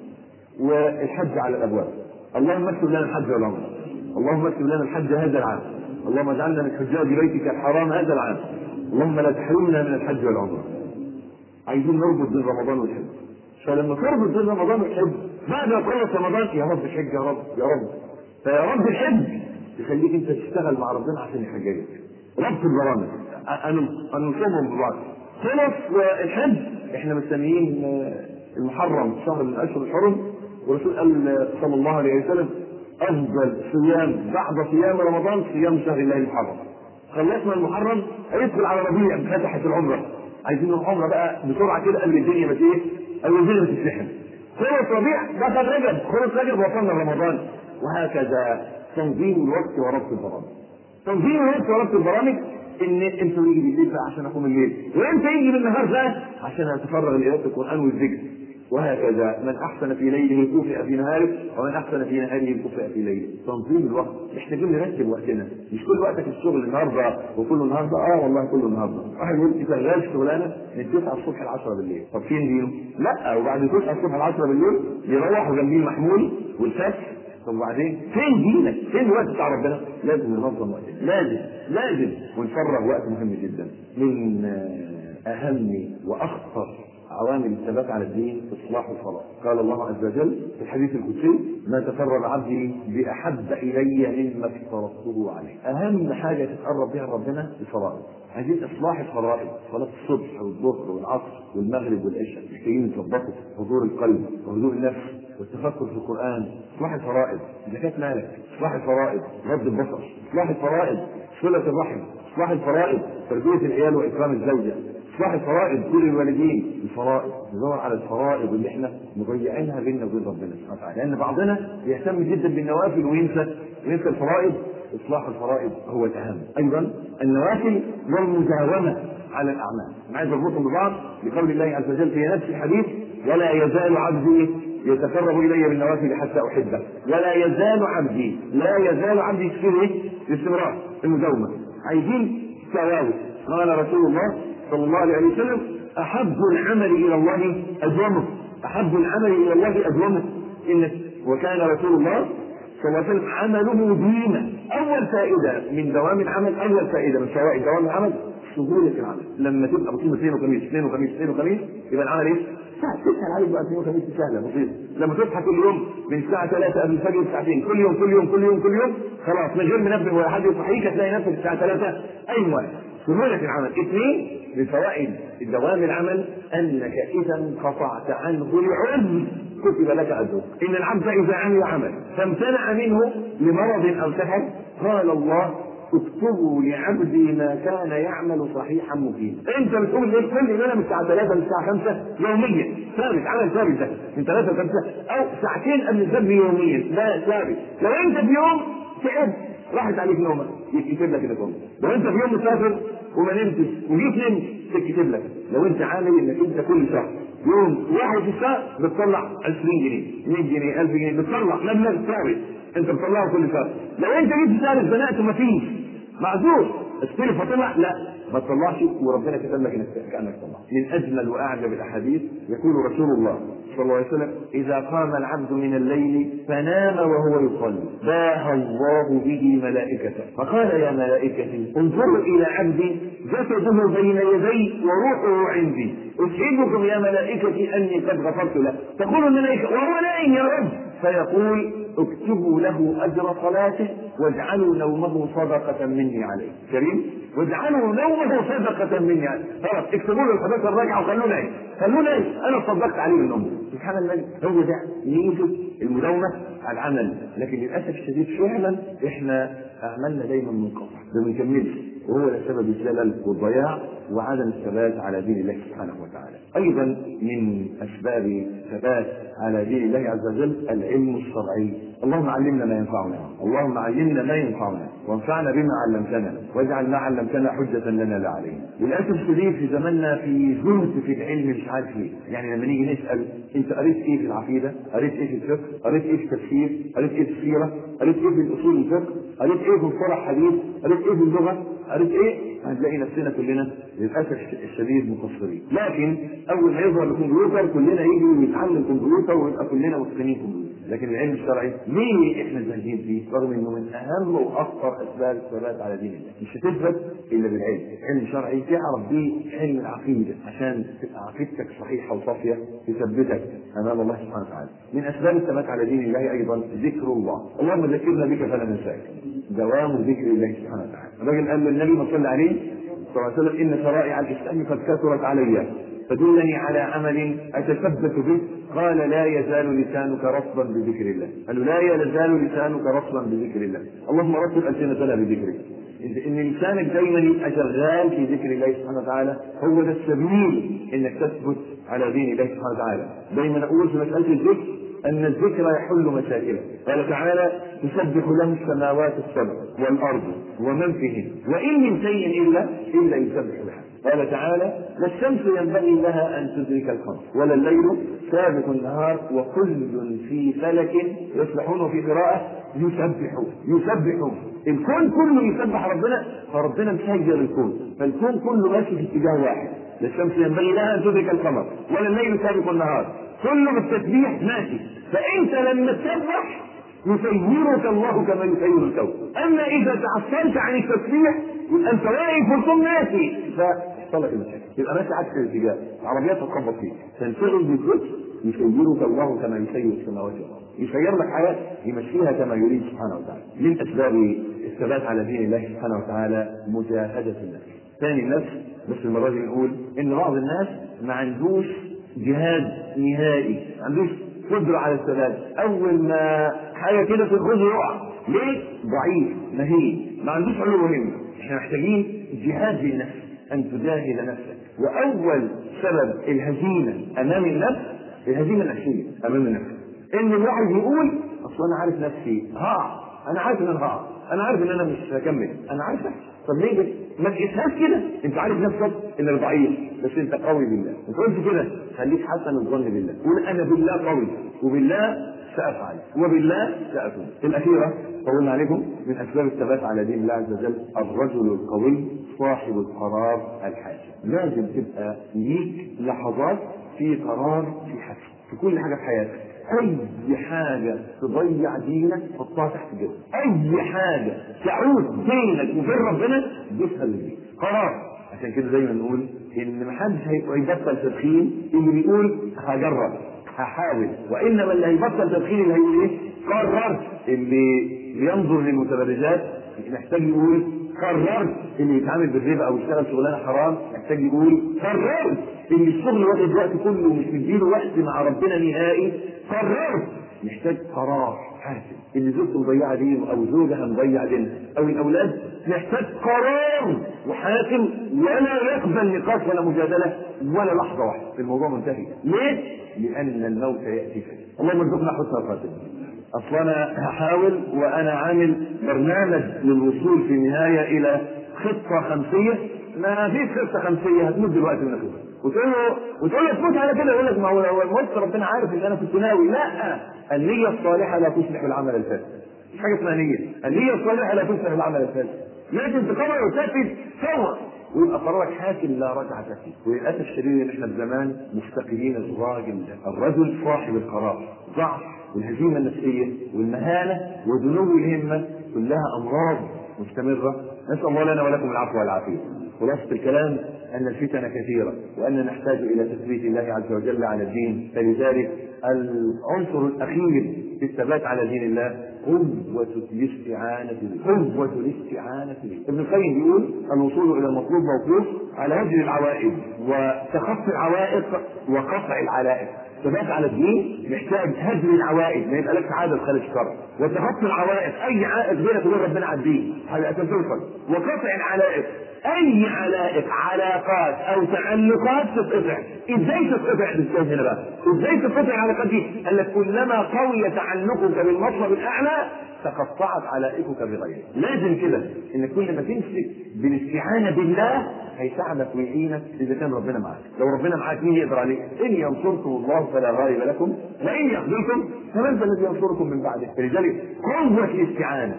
والحج على الابواب اللهم اكتب لنا الحج والعمره اللهم اكتب لنا الحج هذا العام اللهم اجعلنا من حجاج بيتك الحرام هذا العام اللهم لا تحرمنا من الحج والعمره عايزين نربط بين رمضان والحج فلما تربط بين رمضان والحج بعد ما تخلص رمضان يا رب الحج يا رب يا رب فيا رب الحج يخليك انت تشتغل مع ربنا عشان يحججك ربط البرامج انصومهم ببعض خلص الحج احنا مستنيين المحرم شهر من اشهر الحرم والرسول قال صلى الله عليه وسلم افضل صيام بعد صيام رمضان صيام شهر الله المحرم خلصنا المحرم هيدخل على ربيع فتحت العمره عايزين نروح عمره بقى بسرعه كده قبل الدنيا ما ايه؟ قبل الدنيا ما تتزحم خلص ربيع دخل رجب خلص رجب وصلنا رمضان وهكذا تنظيم الوقت وربط البرامج تنظيم الوقت وربط البرامج ان انتوا يجي بالليل بقى عشان اقوم الليل وانت يجي بالنهار بقى عشان اتفرغ لقراءه القران والذكر وهكذا من احسن في ليله كفئ في نهاره ومن احسن في نهاره كفئ في ليله تنظيم الوقت محتاجين نرتب وقتنا مش كل وقتك الشغل النهارده وكل النهارده اه والله كل النهارده واحد يقول لي شغال شغلانه من 9 الصبح ل 10 بالليل طب فين دينه؟ لا وبعد 9 الصبح ل 10 بالليل يروح وجنبيه المحمول والفاس طب وبعدين فين دينك؟ فين الوقت بتاع ربنا؟ لازم ننظم وقتنا، لازم لازم ونفرغ وقت مهم جدا من اهم واخطر عوامل الثبات على الدين اصلاح الصلاه، قال الله عز وجل في الحديث القدسي: ما تقرب عبدي باحب الي مما افترضته عليه. اهم حاجه تتقرب بها ربنا الفرائض. عايزين اصلاح الفرائض، صلاه الصبح والظهر والعصر والمغرب والعشاء، محتاجين نظبطه حضور القلب وهدوء النفس والتفكر في القران، اصلاح الفرائض، زكاه مالك، اصلاح الفرائض، غض البصر، اصلاح الفرائض، صله الرحم، اصلاح الفرائض، تربيه العيال واكرام الزوجه، اصلاح الفرائض كل الوالدين الفرائض ندور على الفرائض اللي احنا مضيعينها بيننا وبين ربنا سبحانه وتعالى لان بعضنا بيهتم جدا بالنوافل وينسى وينسى الفرائض اصلاح الفرائض هو الاهم ايضا النوافل والمداومه على الاعمال انا عايز اربطهم ببعض بقول الله عز وجل في نفس الحديث ولا يزال عبدي يتقرب الي بالنوافل حتى احبه ولا يزال عبدي لا يزال عبدي في ايه؟ باستمرار المداومه عايزين تواوي قال رسول الله صلى الله عليه وسلم احب العمل الى الله ادومه احب العمل الى الله ادومه ان وكان رسول الله صلى الله عليه وسلم عمله دينا اول فائده من دوام العمل اول فائده من فوائد دوام العمل سهوله العمل لما تبقى بتصوم اثنين وخميس اثنين وخميس اثنين وخميس يبقى العمل ايه؟ تسهل عليك بقى اثنين وخميس سهله بسيطه لما تصحى كل يوم من الساعه 3 قبل الفجر بساعتين كل يوم كل يوم كل يوم كل يوم خلاص من غير منبه ولا حد يصحيك هتلاقي نفسك الساعه 3 اي وقت سهولة العمل اثنين من فوائد دوام العمل انك اذا انقطعت عنه العذر كتب لك اجره ان العبد اذا عمل عمل فامتنع منه لمرض او سفر قال الله اكتبوا لعبدي ما كان يعمل صحيحا مقيما انت بتقول ليه كل يوم من الساعه 3 للساعه 5 يوميا ثابت عمل ثابت ده من 3 ل 5 او ساعتين قبل الفجر يوميا لا ثابت لو انت في يوم تعبت راحت عليك نومك يكتب لك النوم لو انت في يوم مسافر وما نمتش وجيت نمت تكتب لك لو انت عامل انك انت كل شهر يوم واحد في الشهر بتطلع 20 جنيه 100 جنيه 1000 جنيه بتطلع مبلغ ثابت انت بتطلعه كل شهر لو انت جيت في شهر اتزنقت ومفيش معذور استلف وطلع لا ما تطلعش وربنا كتب لك انك كانك طلع من اجمل واعجب الاحاديث يقول رسول الله صلى الله عليه وسلم اذا قام العبد من الليل فنام وهو يصلي باه الله به ملائكته فقال يا ملائكتي انظروا الى عبدي جسده بين يدي وروحه عندي اشهدكم يا ملائكتي اني قد غفرت له تقول الملائكه وهو نائم يا رب فيقول اكتبوا له اجر صلاته واجعلوا نومه صدقه مني عليه كريم واجعلوا نومه صدقه مني عليه خلاص اكتبوا له الصدقه الراجعه وخلوه نايم خلوه نايم انا صدقت عليه النوم سبحان الله هو ده ميزه المداومه على العمل لكن للاسف الشديد فعلا احنا اعمالنا دايما منقطع ما بنكملش وهو ده سبب الزلل والضياع وعدم الثبات على دين الله سبحانه وتعالى. ايضا من اسباب الثبات على دين الله عز وجل العلم الشرعي. اللهم علمنا ما ينفعنا، اللهم علمنا ما ينفعنا، وانفعنا بما علمتنا، واجعل ما علمتنا حجة لنا لا علينا. للاسف الشديد في زماننا في زهد في العلم مش عارف ايه، يعني لما نيجي نسال انت قريت ايه في العقيده؟ قريت ايه في الفقه؟ قريت ايه في التفسير؟ قريت ايه في السيره؟ قريت ايه في الاصول الفقه؟ قريت ايه في مصطلح حديث؟ قريت ايه في اللغه؟ قريت ايه؟ هنلاقي نفسنا كلنا للاسف الشديد مقصرين، لكن اول ما يظهر الكمبيوتر كلنا يجي ويتعلم كمبيوتر ويبقى كلنا متقنين كمبيوتر، لكن العلم الشرعي ليه احنا زاهدين فيه؟ رغم انه من اهم واخطر اسباب الثبات على دين الله، مش هتثبت الا بالعلم، علم شرعي تعرف بيه علم العقيده عشان تبقى عقيدتك صحيحه وصافيه تثبتك امام الله سبحانه وتعالى. من اسباب الثبات على دين الله ايضا ذكر الله، اللهم ذكرنا بك فلا ننساك. دوام ذكر الله سبحانه وتعالى. الراجل قال للنبي ما صلى عليه صلى الله عليه وسلم ان شرائع الاسلام قد كثرت علي فدلني على عمل اتثبت به قال لا يزال لسانك رطبا بذكر الله قال له لا يزال لسانك رطبا بذكر الله اللهم رتب السنتنا بذكرك ان لسانك دايما يبقى شغال في ذكر الله سبحانه وتعالى هو ده السبيل انك تثبت على دين الله سبحانه وتعالى دايما اقول في مساله الذكر ان الذكر يحل مشاكله قال تعالى تسبح له السماوات السبع والارض ومن فيهن وان من شيء الا الا يسبح بها قال تعالى لا الشمس ينبغي لها ان تدرك القمر ولا الليل سابق النهار وكل في فلك يسبحون في قراءه يسبحون يسبحون الكون كله يسبح ربنا فربنا مسجل الكون فالكون كله ماشي في اتجاه واحد لا الشمس ينبغي لها ان تدرك القمر ولا الليل سابق النهار كله بالتسبيح ماشي فانت لما تسبح يسيرك الله كما يسير الكون اما اذا تعصرت عن التسبيح يبقى انت واقف والكون ماشي فيحصل لك المشاكل يبقى ماشي عكس الاتجاه العربيات تتخبط فيك تنشغل بالذكر يسيرك الله كما يسير السماوات والارض يسير لك حياه يمشيها كما يريد سبحانه وتعالى من اسباب الثبات على دين الله سبحانه وتعالى مجاهده النفس ثاني النفس بس المره دي نقول ان بعض الناس ما عندوش جهاد نهائي ما عندوش قدرة على الثبات أول ما حاجة كده تخرجه يقع ليه؟ ضعيف مهين ما عندوش علو مهم احنا محتاجين جهاد للنفس أن تجاهد نفسك وأول سبب الهزيمة أمام النفس الهزيمة النفسية أمام النفس إن الواحد يقول أصل أنا عارف نفسي هقع أنا عارف إن أنا هقع أنا عارف إن أنا مش هكمل أنا عارف نفسي طب ليه كده؟ ما تقيسهاش كده انت عارف نفسك انك ضعيف بس انت قوي بالله ما تقولش كده خليك حسن الظن بالله قول انا بالله قوي وبالله سافعل وبالله ساكون الاخيره قولنا عليكم من اسباب الثبات على دين الله عز وجل الرجل القوي صاحب القرار الحاسم لازم تبقى ليك لحظات في قرار في حسم في كل حاجه في حياتك اي حاجه تضيع دينك حطها تحت جبل اي حاجه تعود بينك وبين ربنا دوسها للدين قرار عشان كده دايما نقول ان محدش هيبقى يبطل تدخين اللي بيقول هجرب هحاول وانما اللي هيبطل تدخين اللي هيقول ايه قررت اللي بينظر للمتبرجات محتاج يقول قررت اللي يتعامل بالربا او يشتغل شغلانه حرام محتاج يقول قررت ان الشغل واخد وقت كله ومش مديله وقت مع ربنا نهائي قررت محتاج قرار حاسم اللي زوجته مضيعه دينه او زوجها مضيع دينها او الاولاد محتاج قرار وحاسم ولا يقبل نقاش ولا مجادله ولا لحظه واحده الموضوع منتهي ليه؟ لان الموت ياتي فيه اللهم ارزقنا حسن الخاتمه اصل انا هحاول وانا عامل برنامج للوصول في النهايه الى خطه خمسيه ما فيش خطه خمسيه هتموت دلوقتي من اخوك وتقول له وتقول له تموت على كده يقول لك ما هو لو الموت ربنا عارف ان انا كنت ناوي لا النيه الصالحه لا تصلح العمل الفاسد مش حاجه اسمها نيه النيه الصالحه لا تصلح العمل الفاسد لازم تقرر وتنفذ فورا ويبقى قرارك حاكم لا رجعة فيه وللاسف الشديد ان احنا في زمان مفتقدين الراجل ده الرجل صاحب القرار ضعف والهزيمه النفسيه والمهانه ودنو الهمه كلها امراض مستمره نسال الله لنا ولكم العفو والعافيه خلاصه الكلام ان الفتن كثيره وان نحتاج الى تثبيت الله عز وجل على الدين فلذلك العنصر الاخير في الثبات على دين الله قوة الاستعانة به قوة الاستعانة به ابن القيم بيقول الوصول إلى المطلوب موقوف على هجر العوائد وتخطي العوائق وقطع العلائق ثبات على الدين محتاج هدم العوائد ما يبقى لك عادة خارج الشرع وتخطي العوائق اي عائق بينك وبين ربنا على الدين هذا توصل وقطع العلائق اي علائق علاقات او تعلقات تتقطع ازاي تتقطع بالسيف هنا بقى ازاي تتقطع العلاقات دي قال لك كلما قوي تعلقك بالمطلب الاعلى تقطعت علائقك بغيره لازم كده ان كل ما تمسك بالاستعانه بالله هيساعدك ويعينك اذا كان ربنا معاك لو ربنا معاك مين يقدر عليك ان ينصركم الله فلا غالب لكم وان يخذلكم فمن ذا الذي ينصركم من بعده فلذلك قوه الاستعانه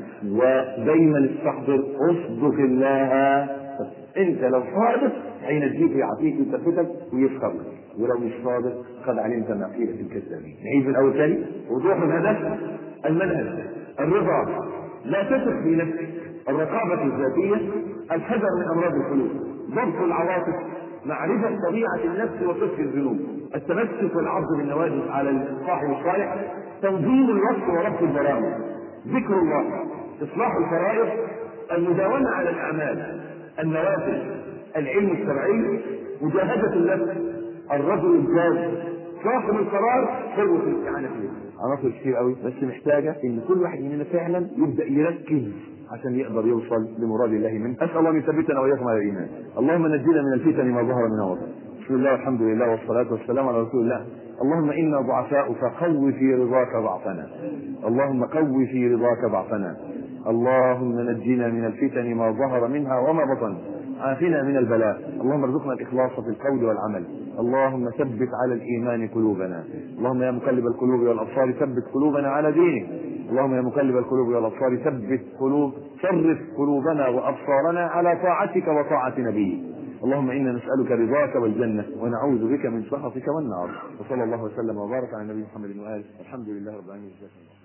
ودايما استحضر اصدق الله انت لو صادق هينجيك ويعطيك ويثبتك ويسخر لك ولو مش صادق قد علمت ما قيل في الكذابين نعيد من الاول تاني وضوح الهدف المنهج الرضا لا تثق في نفسك الرقابة الذاتية الحذر من أمراض القلوب ضبط العواطف معرفة طبيعة النفس وكف الذنوب التمسك والعرض بالنواجذ على الإصلاح والصالح تنظيم الوقت وربط البرامج ذكر الله إصلاح الفرائض المداومة على الأعمال النوافل العلم الشرعي مجاهدة النفس الرجل الجاد صاحب القرار قوة الاستعانة فيه عناصر كتير قوي بس محتاجة ان كل واحد مننا فعلا يبدأ يركز عشان يقدر يوصل لمراد الله منه اسال الله ان يثبتنا واياكم على الايمان اللهم نجينا من الفتن ما ظهر منها وبطن بسم الله والحمد لله والصلاه والسلام على رسول الله اللهم انا ضعفاء فقو في رضاك ضعفنا اللهم قو في رضاك ضعفنا اللهم نجنا من الفتن ما ظهر منها وما بطن عافنا من البلاء اللهم ارزقنا الاخلاص في القول والعمل اللهم ثبت على الايمان قلوبنا اللهم يا مقلب القلوب والابصار ثبت قلوبنا على دينك اللهم يا مقلب القلوب والابصار ثبت قلوب صرف قلوبنا وابصارنا على طاعتك وطاعه نبيك اللهم انا نسالك رضاك والجنه ونعوذ بك من سخطك والنار وصلى الله وسلم وبارك على النبي محمد واله الحمد لله رب العالمين